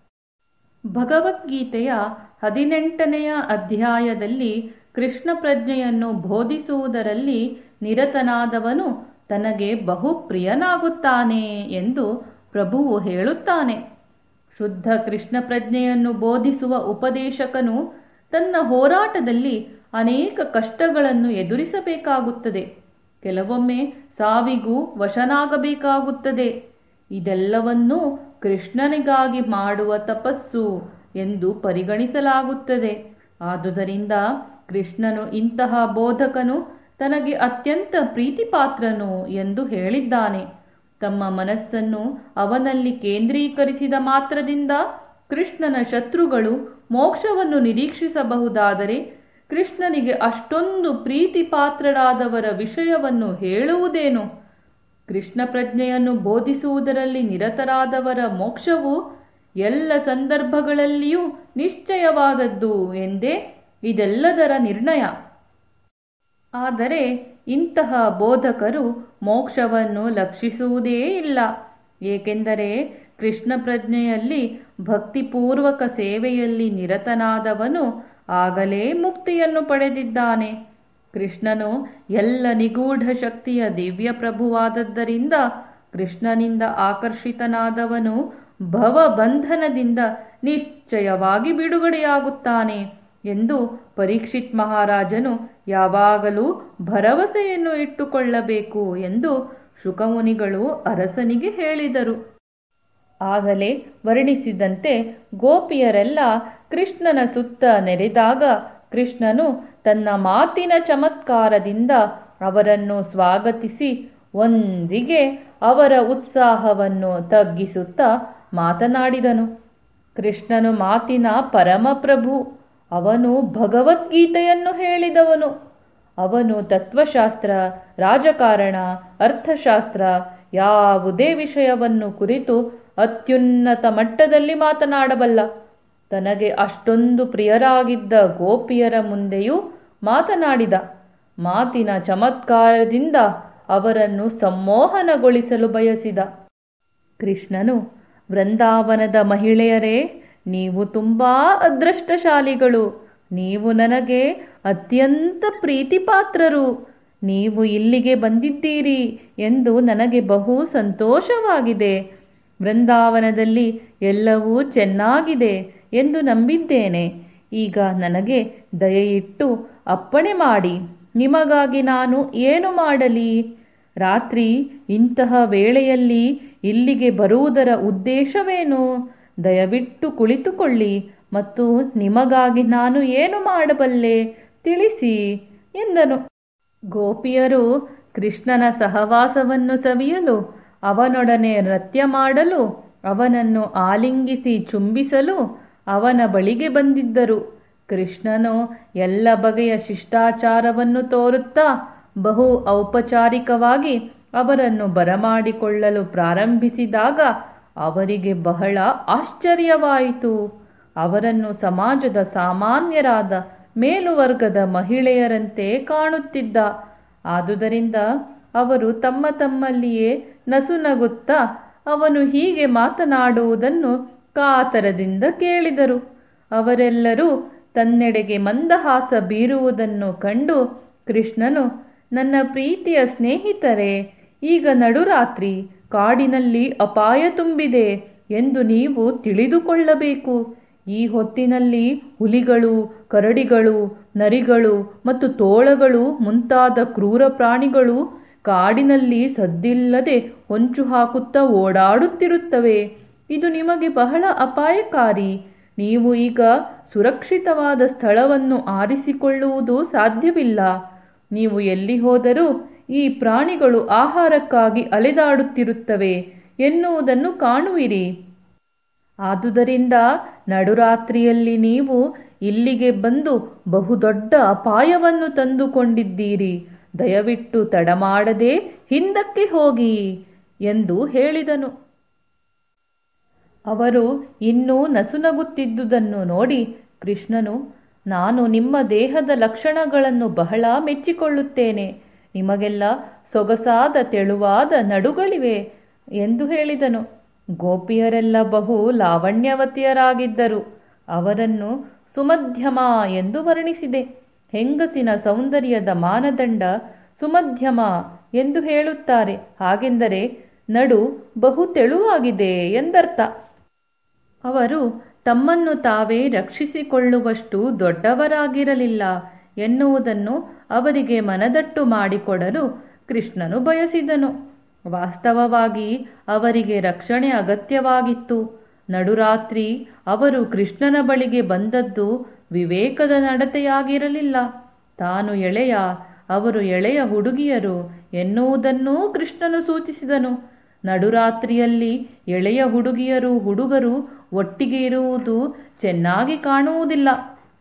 ಭಗವದ್ಗೀತೆಯ ಹದಿನೆಂಟನೆಯ ಅಧ್ಯಾಯದಲ್ಲಿ ಕೃಷ್ಣ ಪ್ರಜ್ಞೆಯನ್ನು ಬೋಧಿಸುವುದರಲ್ಲಿ ನಿರತನಾದವನು ತನಗೆ ಬಹು ಪ್ರಿಯನಾಗುತ್ತಾನೆ ಎಂದು ಪ್ರಭುವು ಹೇಳುತ್ತಾನೆ ಶುದ್ಧ ಕೃಷ್ಣ ಪ್ರಜ್ಞೆಯನ್ನು ಬೋಧಿಸುವ ಉಪದೇಶಕನು ತನ್ನ ಹೋರಾಟದಲ್ಲಿ ಅನೇಕ ಕಷ್ಟಗಳನ್ನು ಎದುರಿಸಬೇಕಾಗುತ್ತದೆ ಕೆಲವೊಮ್ಮೆ ಸಾವಿಗೂ ವಶನಾಗಬೇಕಾಗುತ್ತದೆ ಇದೆಲ್ಲವನ್ನೂ ಕೃಷ್ಣನಿಗಾಗಿ ಮಾಡುವ ತಪಸ್ಸು ಎಂದು ಪರಿಗಣಿಸಲಾಗುತ್ತದೆ ಆದುದರಿಂದ ಕೃಷ್ಣನು ಇಂತಹ ಬೋಧಕನು ತನಗೆ ಅತ್ಯಂತ ಪ್ರೀತಿಪಾತ್ರನು ಎಂದು ಹೇಳಿದ್ದಾನೆ ತಮ್ಮ ಮನಸ್ಸನ್ನು ಅವನಲ್ಲಿ ಕೇಂದ್ರೀಕರಿಸಿದ ಮಾತ್ರದಿಂದ ಕೃಷ್ಣನ ಶತ್ರುಗಳು ಮೋಕ್ಷವನ್ನು ನಿರೀಕ್ಷಿಸಬಹುದಾದರೆ ಕೃಷ್ಣನಿಗೆ ಅಷ್ಟೊಂದು ಪ್ರೀತಿಪಾತ್ರರಾದವರ ವಿಷಯವನ್ನು ಹೇಳುವುದೇನು ಕೃಷ್ಣ ಪ್ರಜ್ಞೆಯನ್ನು ಬೋಧಿಸುವುದರಲ್ಲಿ ನಿರತರಾದವರ ಮೋಕ್ಷವು ಎಲ್ಲ ಸಂದರ್ಭಗಳಲ್ಲಿಯೂ ನಿಶ್ಚಯವಾದದ್ದು ಎಂದೇ ಇದೆಲ್ಲದರ ನಿರ್ಣಯ ಆದರೆ ಇಂತಹ ಬೋಧಕರು ಮೋಕ್ಷವನ್ನು ಲಕ್ಷಿಸುವುದೇ ಇಲ್ಲ ಏಕೆಂದರೆ ಕೃಷ್ಣ ಪ್ರಜ್ಞೆಯಲ್ಲಿ ಭಕ್ತಿಪೂರ್ವಕ ಸೇವೆಯಲ್ಲಿ ನಿರತನಾದವನು ಆಗಲೇ ಮುಕ್ತಿಯನ್ನು ಪಡೆದಿದ್ದಾನೆ ಕೃಷ್ಣನು ಎಲ್ಲ ನಿಗೂಢ ಶಕ್ತಿಯ ದಿವ್ಯ ಪ್ರಭುವಾದದ್ದರಿಂದ ಕೃಷ್ಣನಿಂದ ಆಕರ್ಷಿತನಾದವನು ಭವಬಂಧನದಿಂದ ನಿಶ್ಚಯವಾಗಿ ಬಿಡುಗಡೆಯಾಗುತ್ತಾನೆ ಎಂದು ಪರೀಕ್ಷಿತ್ ಮಹಾರಾಜನು ಯಾವಾಗಲೂ ಭರವಸೆಯನ್ನು ಇಟ್ಟುಕೊಳ್ಳಬೇಕು ಎಂದು ಶುಕಮುನಿಗಳು ಅರಸನಿಗೆ ಹೇಳಿದರು ಆಗಲೇ ವರ್ಣಿಸಿದಂತೆ ಗೋಪಿಯರೆಲ್ಲ ಕೃಷ್ಣನ ಸುತ್ತ ನೆರೆದಾಗ ಕೃಷ್ಣನು ತನ್ನ ಮಾತಿನ ಚಮತ್ಕಾರದಿಂದ ಅವರನ್ನು ಸ್ವಾಗತಿಸಿ ಒಂದಿಗೆ ಅವರ ಉತ್ಸಾಹವನ್ನು ತಗ್ಗಿಸುತ್ತಾ ಮಾತನಾಡಿದನು ಕೃಷ್ಣನು ಮಾತಿನ ಪರಮಪ್ರಭು ಅವನು ಭಗವದ್ಗೀತೆಯನ್ನು ಹೇಳಿದವನು ಅವನು ತತ್ವಶಾಸ್ತ್ರ ರಾಜಕಾರಣ ಅರ್ಥಶಾಸ್ತ್ರ ಯಾವುದೇ ವಿಷಯವನ್ನು ಕುರಿತು ಅತ್ಯುನ್ನತ ಮಟ್ಟದಲ್ಲಿ ಮಾತನಾಡಬಲ್ಲ ತನಗೆ ಅಷ್ಟೊಂದು ಪ್ರಿಯರಾಗಿದ್ದ ಗೋಪಿಯರ ಮುಂದೆಯೂ ಮಾತನಾಡಿದ ಮಾತಿನ ಚಮತ್ಕಾರದಿಂದ ಅವರನ್ನು ಸಮ್ಮೋಹನಗೊಳಿಸಲು ಬಯಸಿದ ಕೃಷ್ಣನು ವೃಂದಾವನದ ಮಹಿಳೆಯರೇ ನೀವು ತುಂಬಾ ಅದೃಷ್ಟಶಾಲಿಗಳು ನೀವು ನನಗೆ ಅತ್ಯಂತ ಪ್ರೀತಿಪಾತ್ರರು ನೀವು ಇಲ್ಲಿಗೆ ಬಂದಿದ್ದೀರಿ ಎಂದು ನನಗೆ ಬಹು ಸಂತೋಷವಾಗಿದೆ ವೃಂದಾವನದಲ್ಲಿ ಎಲ್ಲವೂ ಚೆನ್ನಾಗಿದೆ ಎಂದು ನಂಬಿದ್ದೇನೆ ಈಗ ನನಗೆ ದಯೆಯಿಟ್ಟು ಅಪ್ಪಣೆ ಮಾಡಿ ನಿಮಗಾಗಿ ನಾನು ಏನು ಮಾಡಲಿ ರಾತ್ರಿ ಇಂತಹ ವೇಳೆಯಲ್ಲಿ ಇಲ್ಲಿಗೆ ಬರುವುದರ ಉದ್ದೇಶವೇನು ದಯವಿಟ್ಟು ಕುಳಿತುಕೊಳ್ಳಿ ಮತ್ತು ನಿಮಗಾಗಿ ನಾನು ಏನು ಮಾಡಬಲ್ಲೆ ತಿಳಿಸಿ ಎಂದನು ಗೋಪಿಯರು ಕೃಷ್ಣನ ಸಹವಾಸವನ್ನು ಸವಿಯಲು ಅವನೊಡನೆ ನೃತ್ಯ ಮಾಡಲು ಅವನನ್ನು ಆಲಿಂಗಿಸಿ ಚುಂಬಿಸಲು ಅವನ ಬಳಿಗೆ ಬಂದಿದ್ದರು ಕೃಷ್ಣನು ಎಲ್ಲ ಬಗೆಯ ಶಿಷ್ಟಾಚಾರವನ್ನು ತೋರುತ್ತಾ ಬಹು ಔಪಚಾರಿಕವಾಗಿ ಅವರನ್ನು ಬರಮಾಡಿಕೊಳ್ಳಲು ಪ್ರಾರಂಭಿಸಿದಾಗ ಅವರಿಗೆ ಬಹಳ ಆಶ್ಚರ್ಯವಾಯಿತು ಅವರನ್ನು ಸಮಾಜದ ಸಾಮಾನ್ಯರಾದ ಮೇಲುವರ್ಗದ ಮಹಿಳೆಯರಂತೆ ಕಾಣುತ್ತಿದ್ದ ಆದುದರಿಂದ ಅವರು ತಮ್ಮ ತಮ್ಮಲ್ಲಿಯೇ ನಸುನಗುತ್ತಾ ಅವನು ಹೀಗೆ ಮಾತನಾಡುವುದನ್ನು ಕಾತರದಿಂದ ಕೇಳಿದರು ಅವರೆಲ್ಲರೂ ತನ್ನೆಡೆಗೆ ಮಂದಹಾಸ ಬೀರುವುದನ್ನು ಕಂಡು ಕೃಷ್ಣನು ನನ್ನ ಪ್ರೀತಿಯ ಸ್ನೇಹಿತರೆ ಈಗ ನಡುರಾತ್ರಿ ಕಾಡಿನಲ್ಲಿ ಅಪಾಯ ತುಂಬಿದೆ ಎಂದು ನೀವು ತಿಳಿದುಕೊಳ್ಳಬೇಕು ಈ ಹೊತ್ತಿನಲ್ಲಿ ಹುಲಿಗಳು ಕರಡಿಗಳು ನರಿಗಳು ಮತ್ತು ತೋಳಗಳು ಮುಂತಾದ ಕ್ರೂರ ಪ್ರಾಣಿಗಳು ಕಾಡಿನಲ್ಲಿ ಸದ್ದಿಲ್ಲದೆ ಹೊಂಚು ಹಾಕುತ್ತಾ ಓಡಾಡುತ್ತಿರುತ್ತವೆ ಇದು ನಿಮಗೆ ಬಹಳ ಅಪಾಯಕಾರಿ ನೀವು ಈಗ ಸುರಕ್ಷಿತವಾದ ಸ್ಥಳವನ್ನು ಆರಿಸಿಕೊಳ್ಳುವುದು ಸಾಧ್ಯವಿಲ್ಲ ನೀವು ಎಲ್ಲಿ ಹೋದರೂ ಈ ಪ್ರಾಣಿಗಳು ಆಹಾರಕ್ಕಾಗಿ ಅಲೆದಾಡುತ್ತಿರುತ್ತವೆ ಎನ್ನುವುದನ್ನು ಕಾಣುವಿರಿ ಆದುದರಿಂದ ನಡುರಾತ್ರಿಯಲ್ಲಿ ನೀವು ಇಲ್ಲಿಗೆ ಬಂದು ಬಹುದೊಡ್ಡ ಅಪಾಯವನ್ನು ತಂದುಕೊಂಡಿದ್ದೀರಿ ದಯವಿಟ್ಟು ತಡಮಾಡದೆ ಹಿಂದಕ್ಕೆ ಹೋಗಿ ಎಂದು ಹೇಳಿದನು ಅವರು ಇನ್ನೂ ನಸುನಗುತ್ತಿದ್ದುದನ್ನು ನೋಡಿ ಕೃಷ್ಣನು ನಾನು ನಿಮ್ಮ ದೇಹದ ಲಕ್ಷಣಗಳನ್ನು ಬಹಳ ಮೆಚ್ಚಿಕೊಳ್ಳುತ್ತೇನೆ ನಿಮಗೆಲ್ಲ ಸೊಗಸಾದ ತೆಳುವಾದ ನಡುಗಳಿವೆ ಎಂದು ಹೇಳಿದನು ಗೋಪಿಯರೆಲ್ಲ ಬಹು ಲಾವಣ್ಯವತಿಯರಾಗಿದ್ದರು ಅವರನ್ನು ಸುಮಧ್ಯಮ ಎಂದು ವರ್ಣಿಸಿದೆ ಹೆಂಗಸಿನ ಸೌಂದರ್ಯದ ಮಾನದಂಡ ಸುಮಧ್ಯಮ ಎಂದು ಹೇಳುತ್ತಾರೆ ಹಾಗೆಂದರೆ ನಡು ಬಹು ತೆಳುವಾಗಿದೆ ಎಂದರ್ಥ ಅವರು ತಮ್ಮನ್ನು ತಾವೇ ರಕ್ಷಿಸಿಕೊಳ್ಳುವಷ್ಟು ದೊಡ್ಡವರಾಗಿರಲಿಲ್ಲ ಎನ್ನುವುದನ್ನು ಅವರಿಗೆ ಮನದಟ್ಟು ಮಾಡಿಕೊಡಲು ಕೃಷ್ಣನು ಬಯಸಿದನು ವಾಸ್ತವವಾಗಿ ಅವರಿಗೆ ರಕ್ಷಣೆ ಅಗತ್ಯವಾಗಿತ್ತು ನಡುರಾತ್ರಿ ಅವರು ಕೃಷ್ಣನ ಬಳಿಗೆ ಬಂದದ್ದು ವಿವೇಕದ ನಡತೆಯಾಗಿರಲಿಲ್ಲ ತಾನು ಎಳೆಯ ಅವರು ಎಳೆಯ ಹುಡುಗಿಯರು ಎನ್ನುವುದನ್ನೂ ಕೃಷ್ಣನು ಸೂಚಿಸಿದನು ನಡುರಾತ್ರಿಯಲ್ಲಿ ಎಳೆಯ ಹುಡುಗಿಯರು ಹುಡುಗರು ಒಟ್ಟಿಗೆ ಇರುವುದು ಚೆನ್ನಾಗಿ ಕಾಣುವುದಿಲ್ಲ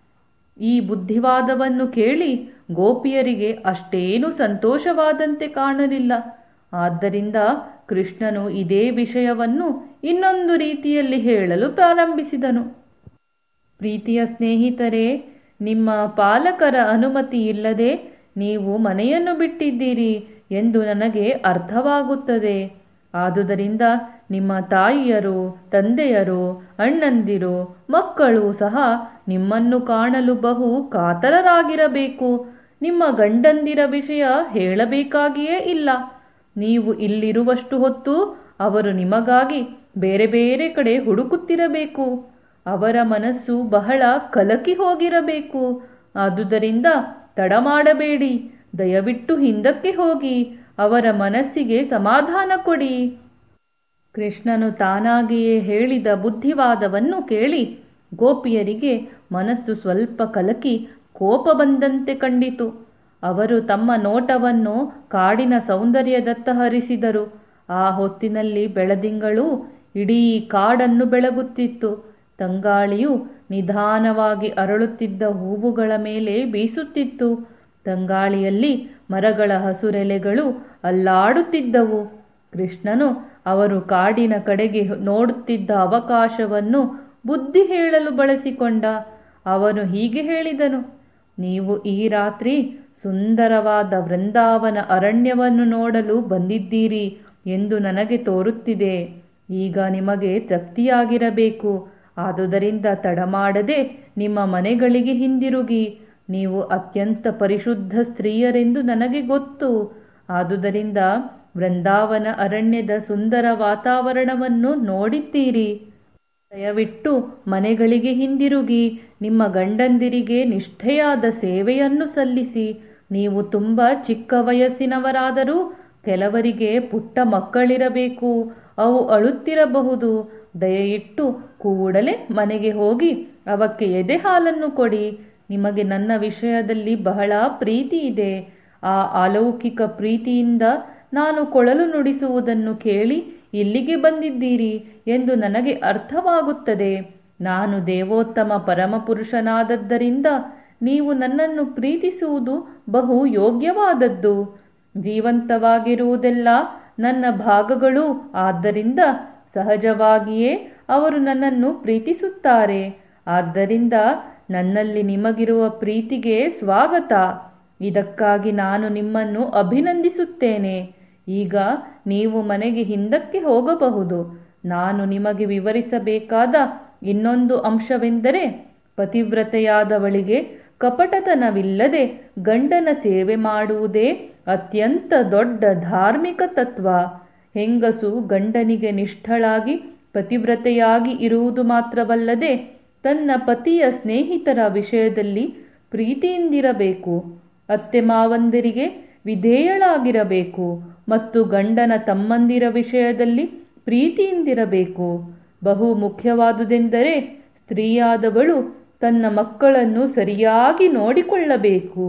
ಈ ಬುದ್ಧಿವಾದವನ್ನು ಕೇಳಿ ಗೋಪಿಯರಿಗೆ ಅಷ್ಟೇನು ಸಂತೋಷವಾದಂತೆ ಕಾಣಲಿಲ್ಲ ಆದ್ದರಿಂದ ಕೃಷ್ಣನು ಇದೇ ವಿಷಯವನ್ನು ಇನ್ನೊಂದು ರೀತಿಯಲ್ಲಿ ಹೇಳಲು ಪ್ರಾರಂಭಿಸಿದನು ಪ್ರೀತಿಯ ಸ್ನೇಹಿತರೆ ನಿಮ್ಮ ಪಾಲಕರ ಅನುಮತಿ ಇಲ್ಲದೆ ನೀವು ಮನೆಯನ್ನು ಬಿಟ್ಟಿದ್ದೀರಿ ಎಂದು ನನಗೆ ಅರ್ಥವಾಗುತ್ತದೆ ಆದುದರಿಂದ ನಿಮ್ಮ ತಾಯಿಯರು ತಂದೆಯರು ಅಣ್ಣಂದಿರು ಮಕ್ಕಳು ಸಹ ನಿಮ್ಮನ್ನು ಕಾಣಲು ಬಹು ಕಾತರರಾಗಿರಬೇಕು ನಿಮ್ಮ ಗಂಡಂದಿರ ವಿಷಯ ಹೇಳಬೇಕಾಗಿಯೇ ಇಲ್ಲ ನೀವು ಇಲ್ಲಿರುವಷ್ಟು ಹೊತ್ತು ಅವರು ನಿಮಗಾಗಿ ಬೇರೆ ಬೇರೆ ಕಡೆ ಹುಡುಕುತ್ತಿರಬೇಕು ಅವರ ಮನಸ್ಸು ಬಹಳ ಕಲಕಿ ಹೋಗಿರಬೇಕು ಆದುದರಿಂದ ತಡ ಮಾಡಬೇಡಿ ದಯವಿಟ್ಟು ಹಿಂದಕ್ಕೆ ಹೋಗಿ ಅವರ ಮನಸ್ಸಿಗೆ ಸಮಾಧಾನ ಕೊಡಿ ಕೃಷ್ಣನು ತಾನಾಗಿಯೇ ಹೇಳಿದ ಬುದ್ಧಿವಾದವನ್ನು ಕೇಳಿ ಗೋಪಿಯರಿಗೆ ಮನಸ್ಸು ಸ್ವಲ್ಪ ಕಲಕಿ ಕೋಪ ಬಂದಂತೆ ಕಂಡಿತು ಅವರು ತಮ್ಮ ನೋಟವನ್ನು ಕಾಡಿನ ಸೌಂದರ್ಯದತ್ತ ಹರಿಸಿದರು ಆ ಹೊತ್ತಿನಲ್ಲಿ ಬೆಳದಿಂಗಳು ಇಡೀ ಕಾಡನ್ನು ಬೆಳಗುತ್ತಿತ್ತು ತಂಗಾಳಿಯು ನಿಧಾನವಾಗಿ ಅರಳುತ್ತಿದ್ದ ಹೂವುಗಳ ಮೇಲೆ ಬೀಸುತ್ತಿತ್ತು ತಂಗಾಳಿಯಲ್ಲಿ ಮರಗಳ ಹಸುರೆಲೆಗಳು ಅಲ್ಲಾಡುತ್ತಿದ್ದವು ಕೃಷ್ಣನು ಅವರು ಕಾಡಿನ ಕಡೆಗೆ ನೋಡುತ್ತಿದ್ದ ಅವಕಾಶವನ್ನು ಬುದ್ಧಿ ಹೇಳಲು ಬಳಸಿಕೊಂಡ ಅವನು ಹೀಗೆ ಹೇಳಿದನು ನೀವು ಈ ರಾತ್ರಿ ಸುಂದರವಾದ ವೃಂದಾವನ ಅರಣ್ಯವನ್ನು ನೋಡಲು ಬಂದಿದ್ದೀರಿ ಎಂದು ನನಗೆ ತೋರುತ್ತಿದೆ ಈಗ ನಿಮಗೆ ತೃಪ್ತಿಯಾಗಿರಬೇಕು ಆದುದರಿಂದ ತಡಮಾಡದೆ ನಿಮ್ಮ ಮನೆಗಳಿಗೆ ಹಿಂದಿರುಗಿ ನೀವು ಅತ್ಯಂತ ಪರಿಶುದ್ಧ ಸ್ತ್ರೀಯರೆಂದು ನನಗೆ ಗೊತ್ತು ಆದುದರಿಂದ ವೃಂದಾವನ ಅರಣ್ಯದ ಸುಂದರ ವಾತಾವರಣವನ್ನು ನೋಡಿದ್ದೀರಿ ದಯವಿಟ್ಟು ಮನೆಗಳಿಗೆ ಹಿಂದಿರುಗಿ ನಿಮ್ಮ ಗಂಡಂದಿರಿಗೆ ನಿಷ್ಠೆಯಾದ ಸೇವೆಯನ್ನು ಸಲ್ಲಿಸಿ ನೀವು ತುಂಬ ಚಿಕ್ಕ ವಯಸ್ಸಿನವರಾದರೂ ಕೆಲವರಿಗೆ ಪುಟ್ಟ ಮಕ್ಕಳಿರಬೇಕು ಅವು ಅಳುತ್ತಿರಬಹುದು ದಯವಿಟ್ಟು ಕೂಡಲೇ ಮನೆಗೆ ಹೋಗಿ ಅವಕ್ಕೆ ಎದೆ ಹಾಲನ್ನು ಕೊಡಿ ನಿಮಗೆ ನನ್ನ ವಿಷಯದಲ್ಲಿ ಬಹಳ ಪ್ರೀತಿ ಇದೆ ಆ ಅಲೌಕಿಕ ಪ್ರೀತಿಯಿಂದ ನಾನು ಕೊಳಲು ನುಡಿಸುವುದನ್ನು ಕೇಳಿ ಇಲ್ಲಿಗೆ ಬಂದಿದ್ದೀರಿ ಎಂದು ನನಗೆ ಅರ್ಥವಾಗುತ್ತದೆ ನಾನು ದೇವೋತ್ತಮ ಪರಮಪುರುಷನಾದದ್ದರಿಂದ ನೀವು ನನ್ನನ್ನು ಪ್ರೀತಿಸುವುದು ಬಹು ಯೋಗ್ಯವಾದದ್ದು ಜೀವಂತವಾಗಿರುವುದೆಲ್ಲ ನನ್ನ ಭಾಗಗಳು ಆದ್ದರಿಂದ ಸಹಜವಾಗಿಯೇ ಅವರು ನನ್ನನ್ನು ಪ್ರೀತಿಸುತ್ತಾರೆ ಆದ್ದರಿಂದ ನನ್ನಲ್ಲಿ ನಿಮಗಿರುವ ಪ್ರೀತಿಗೆ ಸ್ವಾಗತ ಇದಕ್ಕಾಗಿ ನಾನು ನಿಮ್ಮನ್ನು ಅಭಿನಂದಿಸುತ್ತೇನೆ ಈಗ ನೀವು ಮನೆಗೆ ಹಿಂದಕ್ಕೆ ಹೋಗಬಹುದು ನಾನು ನಿಮಗೆ ವಿವರಿಸಬೇಕಾದ ಇನ್ನೊಂದು ಅಂಶವೆಂದರೆ ಪತಿವ್ರತೆಯಾದವಳಿಗೆ ಕಪಟತನವಿಲ್ಲದೆ ಗಂಡನ ಸೇವೆ ಮಾಡುವುದೇ ಅತ್ಯಂತ ದೊಡ್ಡ ಧಾರ್ಮಿಕ ತತ್ವ ಹೆಂಗಸು ಗಂಡನಿಗೆ ನಿಷ್ಠಳಾಗಿ ಪತಿವ್ರತೆಯಾಗಿ ಇರುವುದು ಮಾತ್ರವಲ್ಲದೆ ತನ್ನ ಪತಿಯ ಸ್ನೇಹಿತರ ವಿಷಯದಲ್ಲಿ ಪ್ರೀತಿಯಿಂದಿರಬೇಕು ಅತ್ತೆ ಮಾವಂದಿರಿಗೆ ವಿಧೇಯಳಾಗಿರಬೇಕು ಮತ್ತು ಗಂಡನ ತಮ್ಮಂದಿರ ವಿಷಯದಲ್ಲಿ ಪ್ರೀತಿಯಿಂದಿರಬೇಕು ಬಹು ಮುಖ್ಯವಾದುದೆಂದರೆ ಸ್ತ್ರೀಯಾದವಳು ತನ್ನ ಮಕ್ಕಳನ್ನು ಸರಿಯಾಗಿ ನೋಡಿಕೊಳ್ಳಬೇಕು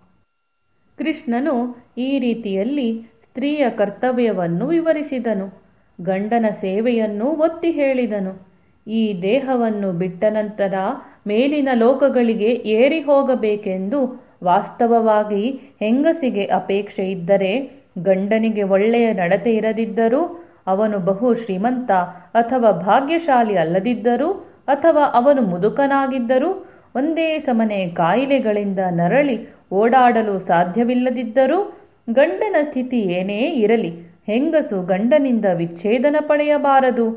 ಕೃಷ್ಣನು ಈ ರೀತಿಯಲ್ಲಿ ಸ್ತ್ರೀಯ ಕರ್ತವ್ಯವನ್ನು ವಿವರಿಸಿದನು ಗಂಡನ ಸೇವೆಯನ್ನು ಒತ್ತಿ ಹೇಳಿದನು ಈ ದೇಹವನ್ನು ಬಿಟ್ಟ ನಂತರ ಮೇಲಿನ ಲೋಕಗಳಿಗೆ ಏರಿ ಹೋಗಬೇಕೆಂದು ವಾಸ್ತವವಾಗಿ ಹೆಂಗಸಿಗೆ ಅಪೇಕ್ಷೆ ಇದ್ದರೆ ಗಂಡನಿಗೆ ಒಳ್ಳೆಯ ನಡತೆ ಇರದಿದ್ದರೂ ಅವನು ಬಹು ಶ್ರೀಮಂತ ಅಥವಾ ಭಾಗ್ಯಶಾಲಿ ಅಲ್ಲದಿದ್ದರೂ ಅಥವಾ ಅವನು ಮುದುಕನಾಗಿದ್ದರೂ ಒಂದೇ ಸಮನೆ ಕಾಯಿಲೆಗಳಿಂದ ನರಳಿ ಓಡಾಡಲು ಸಾಧ್ಯವಿಲ್ಲದಿದ್ದರೂ ಗಂಡನ ಸ್ಥಿತಿ ಏನೇ ಇರಲಿ ಹೆಂಗಸು ಗಂಡನಿಂದ ವಿಚ್ಛೇದನ ಪಡೆಯಬಾರದು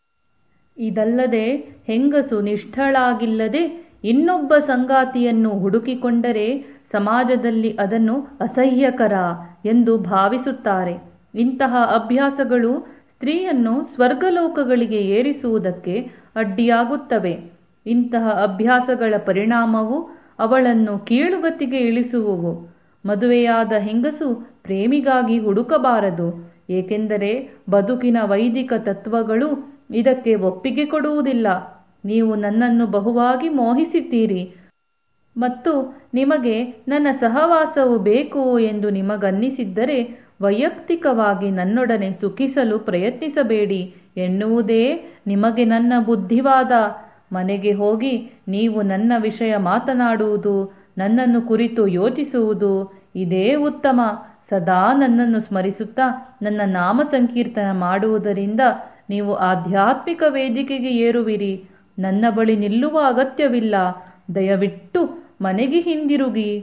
ಇದಲ್ಲದೆ ಹೆಂಗಸು ನಿಷ್ಠಳಾಗಿಲ್ಲದೆ ಇನ್ನೊಬ್ಬ ಸಂಗಾತಿಯನ್ನು ಹುಡುಕಿಕೊಂಡರೆ ಸಮಾಜದಲ್ಲಿ ಅದನ್ನು ಅಸಹ್ಯಕರ ಎಂದು ಭಾವಿಸುತ್ತಾರೆ ಇಂತಹ ಅಭ್ಯಾಸಗಳು ಸ್ತ್ರೀಯನ್ನು ಸ್ವರ್ಗಲೋಕಗಳಿಗೆ ಏರಿಸುವುದಕ್ಕೆ ಅಡ್ಡಿಯಾಗುತ್ತವೆ ಇಂತಹ ಅಭ್ಯಾಸಗಳ ಪರಿಣಾಮವು ಅವಳನ್ನು ಕೀಳುಗತಿಗೆ ಇಳಿಸುವುವು ಮದುವೆಯಾದ ಹೆಂಗಸು ಪ್ರೇಮಿಗಾಗಿ ಹುಡುಕಬಾರದು ಏಕೆಂದರೆ ಬದುಕಿನ ವೈದಿಕ ತತ್ವಗಳು ಇದಕ್ಕೆ ಒಪ್ಪಿಗೆ ಕೊಡುವುದಿಲ್ಲ ನೀವು ನನ್ನನ್ನು ಬಹುವಾಗಿ ಮೋಹಿಸಿದ್ದೀರಿ ಮತ್ತು ನಿಮಗೆ ನನ್ನ ಸಹವಾಸವು ಬೇಕು ಎಂದು ನಿಮಗನ್ನಿಸಿದ್ದರೆ ವೈಯಕ್ತಿಕವಾಗಿ ನನ್ನೊಡನೆ ಸುಖಿಸಲು ಪ್ರಯತ್ನಿಸಬೇಡಿ ಎನ್ನುವುದೇ ನಿಮಗೆ ನನ್ನ ಬುದ್ಧಿವಾದ ಮನೆಗೆ ಹೋಗಿ ನೀವು ನನ್ನ ವಿಷಯ ಮಾತನಾಡುವುದು ನನ್ನನ್ನು ಕುರಿತು ಯೋಚಿಸುವುದು ಇದೇ ಉತ್ತಮ ಸದಾ ನನ್ನನ್ನು ಸ್ಮರಿಸುತ್ತಾ ನನ್ನ ನಾಮ ಸಂಕೀರ್ತನ ಮಾಡುವುದರಿಂದ ನೀವು ಆಧ್ಯಾತ್ಮಿಕ ವೇದಿಕೆಗೆ ಏರುವಿರಿ ನನ್ನ ಬಳಿ ನಿಲ್ಲುವ ಅಗತ್ಯವಿಲ್ಲ ದಯವಿಟ್ಟು ಮನೆಗೆ ಹಿಂದಿರುಗಿ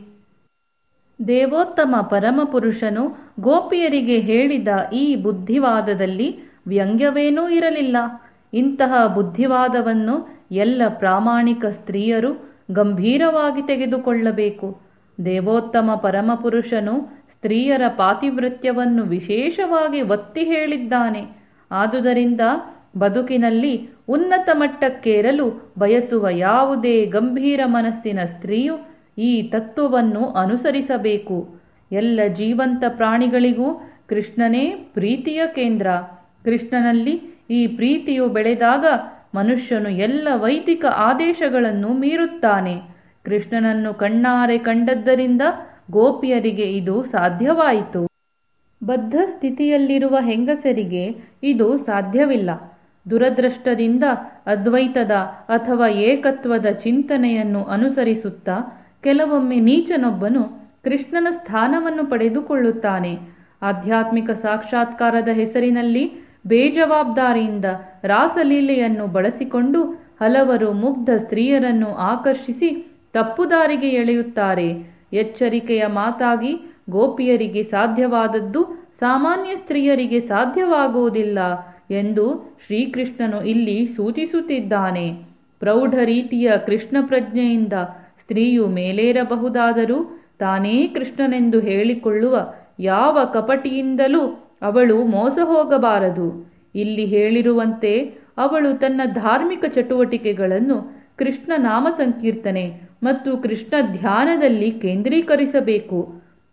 ದೇವೋತ್ತಮ ಪರಮಪುರುಷನು ಗೋಪಿಯರಿಗೆ ಹೇಳಿದ ಈ ಬುದ್ಧಿವಾದದಲ್ಲಿ ವ್ಯಂಗ್ಯವೇನೂ ಇರಲಿಲ್ಲ ಇಂತಹ ಬುದ್ಧಿವಾದವನ್ನು ಎಲ್ಲ ಪ್ರಾಮಾಣಿಕ ಸ್ತ್ರೀಯರು ಗಂಭೀರವಾಗಿ ತೆಗೆದುಕೊಳ್ಳಬೇಕು ದೇವೋತ್ತಮ ಪರಮಪುರುಷನು ಸ್ತ್ರೀಯರ ಪಾತಿವೃತ್ಯವನ್ನು ವಿಶೇಷವಾಗಿ ಒತ್ತಿ ಹೇಳಿದ್ದಾನೆ ಆದುದರಿಂದ ಬದುಕಿನಲ್ಲಿ ಉನ್ನತ ಮಟ್ಟಕ್ಕೇರಲು ಬಯಸುವ ಯಾವುದೇ ಗಂಭೀರ ಮನಸ್ಸಿನ ಸ್ತ್ರೀಯು ಈ ತತ್ವವನ್ನು ಅನುಸರಿಸಬೇಕು ಎಲ್ಲ ಜೀವಂತ ಪ್ರಾಣಿಗಳಿಗೂ ಕೃಷ್ಣನೇ ಪ್ರೀತಿಯ ಕೇಂದ್ರ ಕೃಷ್ಣನಲ್ಲಿ ಈ ಪ್ರೀತಿಯು ಬೆಳೆದಾಗ ಮನುಷ್ಯನು ಎಲ್ಲ ವೈದಿಕ ಆದೇಶಗಳನ್ನು ಮೀರುತ್ತಾನೆ ಕೃಷ್ಣನನ್ನು ಕಣ್ಣಾರೆ ಕಂಡದ್ದರಿಂದ ಗೋಪಿಯರಿಗೆ ಇದು ಸಾಧ್ಯವಾಯಿತು ಬದ್ಧ ಸ್ಥಿತಿಯಲ್ಲಿರುವ ಹೆಂಗಸರಿಗೆ ಇದು ಸಾಧ್ಯವಿಲ್ಲ ದುರದೃಷ್ಟದಿಂದ ಅದ್ವೈತದ ಅಥವಾ ಏಕತ್ವದ ಚಿಂತನೆಯನ್ನು ಅನುಸರಿಸುತ್ತಾ ಕೆಲವೊಮ್ಮೆ ನೀಚನೊಬ್ಬನು ಕೃಷ್ಣನ ಸ್ಥಾನವನ್ನು ಪಡೆದುಕೊಳ್ಳುತ್ತಾನೆ ಆಧ್ಯಾತ್ಮಿಕ ಸಾಕ್ಷಾತ್ಕಾರದ ಹೆಸರಿನಲ್ಲಿ ಬೇಜವಾಬ್ದಾರಿಯಿಂದ ರಾಸಲೀಲೆಯನ್ನು ಬಳಸಿಕೊಂಡು ಹಲವರು ಮುಗ್ಧ ಸ್ತ್ರೀಯರನ್ನು ಆಕರ್ಷಿಸಿ ತಪ್ಪುದಾರಿಗೆ ಎಳೆಯುತ್ತಾರೆ ಎಚ್ಚರಿಕೆಯ ಮಾತಾಗಿ ಗೋಪಿಯರಿಗೆ ಸಾಧ್ಯವಾದದ್ದು ಸಾಮಾನ್ಯ ಸ್ತ್ರೀಯರಿಗೆ ಸಾಧ್ಯವಾಗುವುದಿಲ್ಲ ಎಂದು ಶ್ರೀಕೃಷ್ಣನು ಇಲ್ಲಿ ಸೂಚಿಸುತ್ತಿದ್ದಾನೆ ಪ್ರೌಢ ರೀತಿಯ ಕೃಷ್ಣ ಪ್ರಜ್ಞೆಯಿಂದ ಸ್ತ್ರೀಯು ಮೇಲೇರಬಹುದಾದರೂ ತಾನೇ ಕೃಷ್ಣನೆಂದು ಹೇಳಿಕೊಳ್ಳುವ ಯಾವ ಕಪಟಿಯಿಂದಲೂ ಅವಳು ಮೋಸ ಹೋಗಬಾರದು ಇಲ್ಲಿ ಹೇಳಿರುವಂತೆ ಅವಳು ತನ್ನ ಧಾರ್ಮಿಕ ಚಟುವಟಿಕೆಗಳನ್ನು ಕೃಷ್ಣ ನಾಮ ಸಂಕೀರ್ತನೆ ಮತ್ತು ಕೃಷ್ಣ ಧ್ಯಾನದಲ್ಲಿ ಕೇಂದ್ರೀಕರಿಸಬೇಕು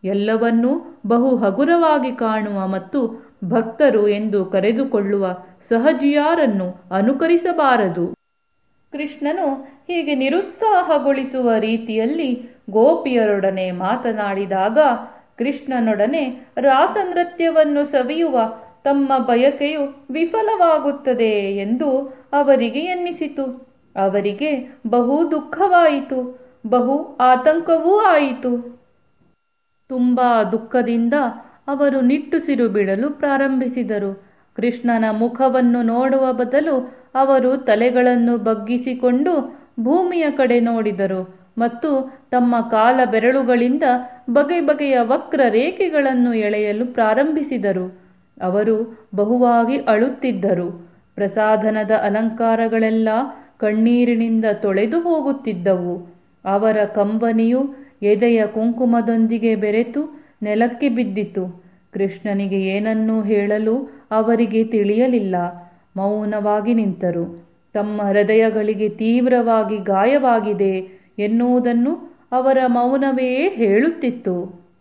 ಎಲ್ಲವನ್ನೂ ಬಹು ಹಗುರವಾಗಿ ಕಾಣುವ ಮತ್ತು ಭಕ್ತರು ಎಂದು ಕರೆದುಕೊಳ್ಳುವ ಸಹಜಿಯಾರನ್ನು ಅನುಕರಿಸಬಾರದು ಕೃಷ್ಣನು ಹೀಗೆ ನಿರುತ್ಸಾಹಗೊಳಿಸುವ ರೀತಿಯಲ್ಲಿ ಗೋಪಿಯರೊಡನೆ ಮಾತನಾಡಿದಾಗ ಕೃಷ್ಣನೊಡನೆ ರಾಸನೃತ್ಯವನ್ನು ಸವಿಯುವ ತಮ್ಮ ಬಯಕೆಯು ವಿಫಲವಾಗುತ್ತದೆ ಎಂದು ಅವರಿಗೆ ಎನ್ನಿಸಿತು ಅವರಿಗೆ ಬಹು ದುಃಖವಾಯಿತು ಬಹು ಆತಂಕವೂ ಆಯಿತು ತುಂಬಾ ದುಃಖದಿಂದ ಅವರು ನಿಟ್ಟುಸಿರು ಬಿಡಲು ಪ್ರಾರಂಭಿಸಿದರು ಕೃಷ್ಣನ ಮುಖವನ್ನು ನೋಡುವ ಬದಲು ಅವರು ತಲೆಗಳನ್ನು ಬಗ್ಗಿಸಿಕೊಂಡು ಭೂಮಿಯ ಕಡೆ ನೋಡಿದರು ಮತ್ತು ತಮ್ಮ ಕಾಲ ಬೆರಳುಗಳಿಂದ ಬಗೆ ಬಗೆಯ ವಕ್ರ ರೇಖೆಗಳನ್ನು ಎಳೆಯಲು ಪ್ರಾರಂಭಿಸಿದರು ಅವರು ಬಹುವಾಗಿ ಅಳುತ್ತಿದ್ದರು ಪ್ರಸಾದನದ ಅಲಂಕಾರಗಳೆಲ್ಲ ಕಣ್ಣೀರಿನಿಂದ ತೊಳೆದು ಹೋಗುತ್ತಿದ್ದವು ಅವರ ಕಂಬನಿಯು ಎದೆಯ ಕುಂಕುಮದೊಂದಿಗೆ ಬೆರೆತು ನೆಲಕ್ಕೆ ಬಿದ್ದಿತು ಕೃಷ್ಣನಿಗೆ ಏನನ್ನೂ ಹೇಳಲು ಅವರಿಗೆ ತಿಳಿಯಲಿಲ್ಲ ಮೌನವಾಗಿ ನಿಂತರು ತಮ್ಮ ಹೃದಯಗಳಿಗೆ ತೀವ್ರವಾಗಿ ಗಾಯವಾಗಿದೆ ಎನ್ನುವುದನ್ನು ಅವರ ಮೌನವೇ ಹೇಳುತ್ತಿತ್ತು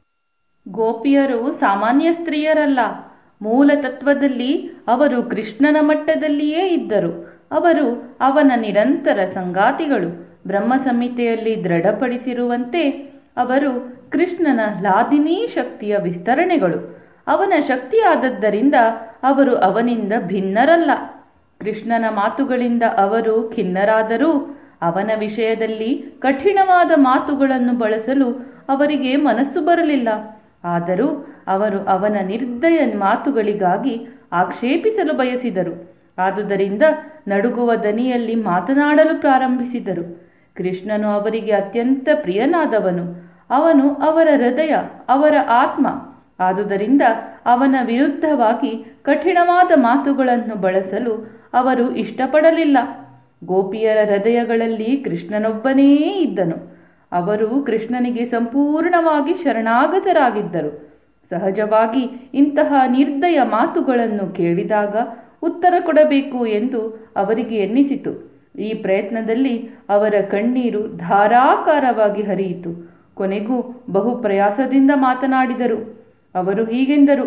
ಗೋಪಿಯರು ಸಾಮಾನ್ಯ ಸ್ತ್ರೀಯರಲ್ಲ ಮೂಲ ತತ್ವದಲ್ಲಿ ಅವರು ಕೃಷ್ಣನ ಮಟ್ಟದಲ್ಲಿಯೇ ಇದ್ದರು ಅವರು ಅವನ ನಿರಂತರ ಸಂಗಾತಿಗಳು ಬ್ರಹ್ಮ ಸಂಹಿತೆಯಲ್ಲಿ ದೃಢಪಡಿಸಿರುವಂತೆ ಅವರು ಕೃಷ್ಣನ ಲಾದಿನೀ ಶಕ್ತಿಯ ವಿಸ್ತರಣೆಗಳು ಅವನ ಶಕ್ತಿಯಾದದ್ದರಿಂದ ಅವರು ಅವನಿಂದ ಭಿನ್ನರಲ್ಲ ಕೃಷ್ಣನ ಮಾತುಗಳಿಂದ ಅವರು ಖಿನ್ನರಾದರೂ ಅವನ ವಿಷಯದಲ್ಲಿ ಕಠಿಣವಾದ ಮಾತುಗಳನ್ನು ಬಳಸಲು ಅವರಿಗೆ ಮನಸ್ಸು ಬರಲಿಲ್ಲ ಆದರೂ ಅವರು ಅವನ ನಿರ್ದಯ ಮಾತುಗಳಿಗಾಗಿ ಆಕ್ಷೇಪಿಸಲು ಬಯಸಿದರು ಆದುದರಿಂದ ನಡುಗುವ ದನಿಯಲ್ಲಿ ಮಾತನಾಡಲು ಪ್ರಾರಂಭಿಸಿದರು ಕೃಷ್ಣನು ಅವರಿಗೆ ಅತ್ಯಂತ ಪ್ರಿಯನಾದವನು ಅವನು ಅವರ ಹೃದಯ ಅವರ ಆತ್ಮ ಆದುದರಿಂದ ಅವನ ವಿರುದ್ಧವಾಗಿ ಕಠಿಣವಾದ ಮಾತುಗಳನ್ನು ಬಳಸಲು ಅವರು ಇಷ್ಟಪಡಲಿಲ್ಲ ಗೋಪಿಯರ ಹೃದಯಗಳಲ್ಲಿ ಕೃಷ್ಣನೊಬ್ಬನೇ ಇದ್ದನು ಅವರು ಕೃಷ್ಣನಿಗೆ ಸಂಪೂರ್ಣವಾಗಿ ಶರಣಾಗತರಾಗಿದ್ದರು ಸಹಜವಾಗಿ ಇಂತಹ ನಿರ್ದಯ ಮಾತುಗಳನ್ನು ಕೇಳಿದಾಗ ಉತ್ತರ ಕೊಡಬೇಕು ಎಂದು ಅವರಿಗೆ ಎನ್ನಿಸಿತು ಈ ಪ್ರಯತ್ನದಲ್ಲಿ ಅವರ ಕಣ್ಣೀರು ಧಾರಾಕಾರವಾಗಿ ಹರಿಯಿತು ಕೊನೆಗೂ ಬಹು ಪ್ರಯಾಸದಿಂದ ಮಾತನಾಡಿದರು ಅವರು ಹೀಗೆಂದರು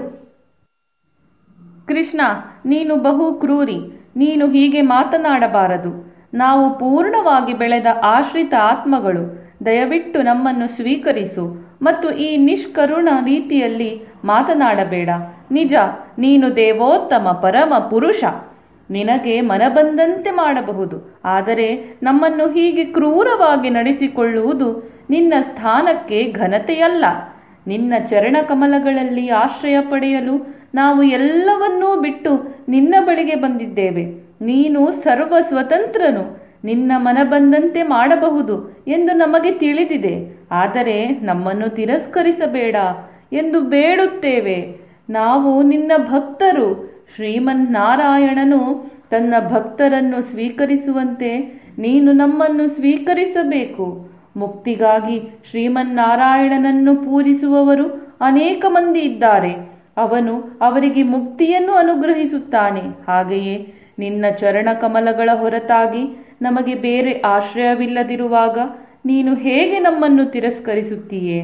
ಕೃಷ್ಣ ನೀನು ಬಹು ಕ್ರೂರಿ ನೀನು ಹೀಗೆ ಮಾತನಾಡಬಾರದು ನಾವು ಪೂರ್ಣವಾಗಿ ಬೆಳೆದ ಆಶ್ರಿತ ಆತ್ಮಗಳು ದಯವಿಟ್ಟು ನಮ್ಮನ್ನು ಸ್ವೀಕರಿಸು ಮತ್ತು ಈ ನಿಷ್ಕರುಣ ರೀತಿಯಲ್ಲಿ ಮಾತನಾಡಬೇಡ ನಿಜ ನೀನು ದೇವೋತ್ತಮ ಪರಮ ಪುರುಷ ನಿನಗೆ ಮನಬಂದಂತೆ ಮಾಡಬಹುದು ಆದರೆ ನಮ್ಮನ್ನು ಹೀಗೆ ಕ್ರೂರವಾಗಿ ನಡೆಸಿಕೊಳ್ಳುವುದು ನಿನ್ನ ಸ್ಥಾನಕ್ಕೆ ಘನತೆಯಲ್ಲ ನಿನ್ನ ಚರಣಕಮಲಗಳಲ್ಲಿ ಆಶ್ರಯ ಪಡೆಯಲು ನಾವು ಎಲ್ಲವನ್ನೂ ಬಿಟ್ಟು ನಿನ್ನ ಬಳಿಗೆ ಬಂದಿದ್ದೇವೆ ನೀನು ಸರ್ವ ಸ್ವತಂತ್ರನು ನಿನ್ನ ಮನ ಬಂದಂತೆ ಮಾಡಬಹುದು ಎಂದು ನಮಗೆ ತಿಳಿದಿದೆ ಆದರೆ ನಮ್ಮನ್ನು ತಿರಸ್ಕರಿಸಬೇಡ ಎಂದು ಬೇಡುತ್ತೇವೆ ನಾವು ನಿನ್ನ ಭಕ್ತರು ಶ್ರೀಮನ್ನಾರಾಯಣನು ತನ್ನ ಭಕ್ತರನ್ನು ಸ್ವೀಕರಿಸುವಂತೆ ನೀನು ನಮ್ಮನ್ನು ಸ್ವೀಕರಿಸಬೇಕು ಮುಕ್ತಿಗಾಗಿ ಶ್ರೀಮನ್ನಾರಾಯಣನನ್ನು ಪೂಜಿಸುವವರು ಅನೇಕ ಮಂದಿ ಇದ್ದಾರೆ ಅವನು ಅವರಿಗೆ ಮುಕ್ತಿಯನ್ನು ಅನುಗ್ರಹಿಸುತ್ತಾನೆ ಹಾಗೆಯೇ ನಿನ್ನ ಚರಣಕಮಲಗಳ ಹೊರತಾಗಿ ನಮಗೆ ಬೇರೆ ಆಶ್ರಯವಿಲ್ಲದಿರುವಾಗ ನೀನು ಹೇಗೆ ನಮ್ಮನ್ನು ತಿರಸ್ಕರಿಸುತ್ತೀಯೇ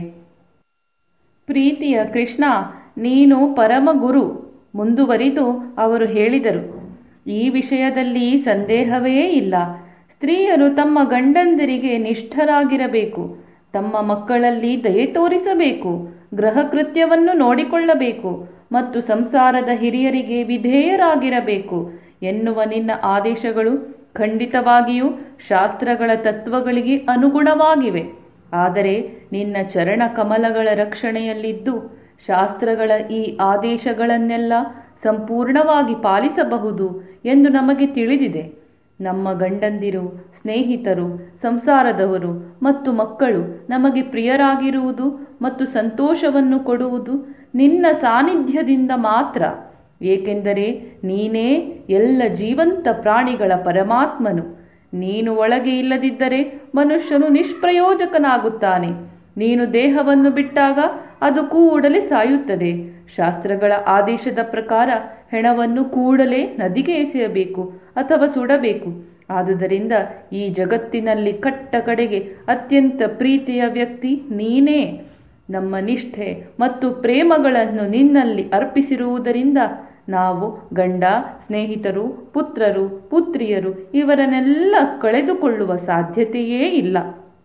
ಪ್ರೀತಿಯ ಕೃಷ್ಣ ನೀನು ಪರಮ ಗುರು ಮುಂದುವರಿದು ಅವರು ಹೇಳಿದರು ಈ ವಿಷಯದಲ್ಲಿ ಸಂದೇಹವೇ ಇಲ್ಲ ಸ್ತ್ರೀಯರು ತಮ್ಮ ಗಂಡಂದಿರಿಗೆ ನಿಷ್ಠರಾಗಿರಬೇಕು ತಮ್ಮ ಮಕ್ಕಳಲ್ಲಿ ದಯೆ ತೋರಿಸಬೇಕು ಗೃಹ ಕೃತ್ಯವನ್ನು ನೋಡಿಕೊಳ್ಳಬೇಕು ಮತ್ತು ಸಂಸಾರದ ಹಿರಿಯರಿಗೆ ವಿಧೇಯರಾಗಿರಬೇಕು ಎನ್ನುವ ನಿನ್ನ ಆದೇಶಗಳು ಖಂಡಿತವಾಗಿಯೂ ಶಾಸ್ತ್ರಗಳ ತತ್ವಗಳಿಗೆ ಅನುಗುಣವಾಗಿವೆ ಆದರೆ ನಿನ್ನ ಚರಣ ಕಮಲಗಳ ರಕ್ಷಣೆಯಲ್ಲಿದ್ದು ಶಾಸ್ತ್ರಗಳ ಈ ಆದೇಶಗಳನ್ನೆಲ್ಲ ಸಂಪೂರ್ಣವಾಗಿ ಪಾಲಿಸಬಹುದು ಎಂದು ನಮಗೆ ತಿಳಿದಿದೆ ನಮ್ಮ ಗಂಡಂದಿರು ಸ್ನೇಹಿತರು ಸಂಸಾರದವರು ಮತ್ತು ಮಕ್ಕಳು ನಮಗೆ ಪ್ರಿಯರಾಗಿರುವುದು ಮತ್ತು ಸಂತೋಷವನ್ನು ಕೊಡುವುದು ನಿನ್ನ ಸಾನ್ನಿಧ್ಯದಿಂದ ಮಾತ್ರ ಏಕೆಂದರೆ ನೀನೇ ಎಲ್ಲ ಜೀವಂತ ಪ್ರಾಣಿಗಳ ಪರಮಾತ್ಮನು ನೀನು ಒಳಗೆ ಇಲ್ಲದಿದ್ದರೆ ಮನುಷ್ಯನು ನಿಷ್ಪ್ರಯೋಜಕನಾಗುತ್ತಾನೆ ನೀನು ದೇಹವನ್ನು ಬಿಟ್ಟಾಗ ಅದು ಕೂಡಲೇ ಸಾಯುತ್ತದೆ ಶಾಸ್ತ್ರಗಳ ಆದೇಶದ ಪ್ರಕಾರ ಹೆಣವನ್ನು ಕೂಡಲೇ ನದಿಗೆ ಎಸೆಯಬೇಕು ಅಥವಾ ಸುಡಬೇಕು ಆದುದರಿಂದ ಈ ಜಗತ್ತಿನಲ್ಲಿ ಕಟ್ಟ ಕಡೆಗೆ ಅತ್ಯಂತ ಪ್ರೀತಿಯ ವ್ಯಕ್ತಿ ನೀನೇ ನಮ್ಮ ನಿಷ್ಠೆ ಮತ್ತು ಪ್ರೇಮಗಳನ್ನು ನಿನ್ನಲ್ಲಿ ಅರ್ಪಿಸಿರುವುದರಿಂದ ನಾವು ಗಂಡ ಸ್ನೇಹಿತರು ಪುತ್ರರು ಪುತ್ರಿಯರು ಇವರನ್ನೆಲ್ಲ ಕಳೆದುಕೊಳ್ಳುವ ಸಾಧ್ಯತೆಯೇ ಇಲ್ಲ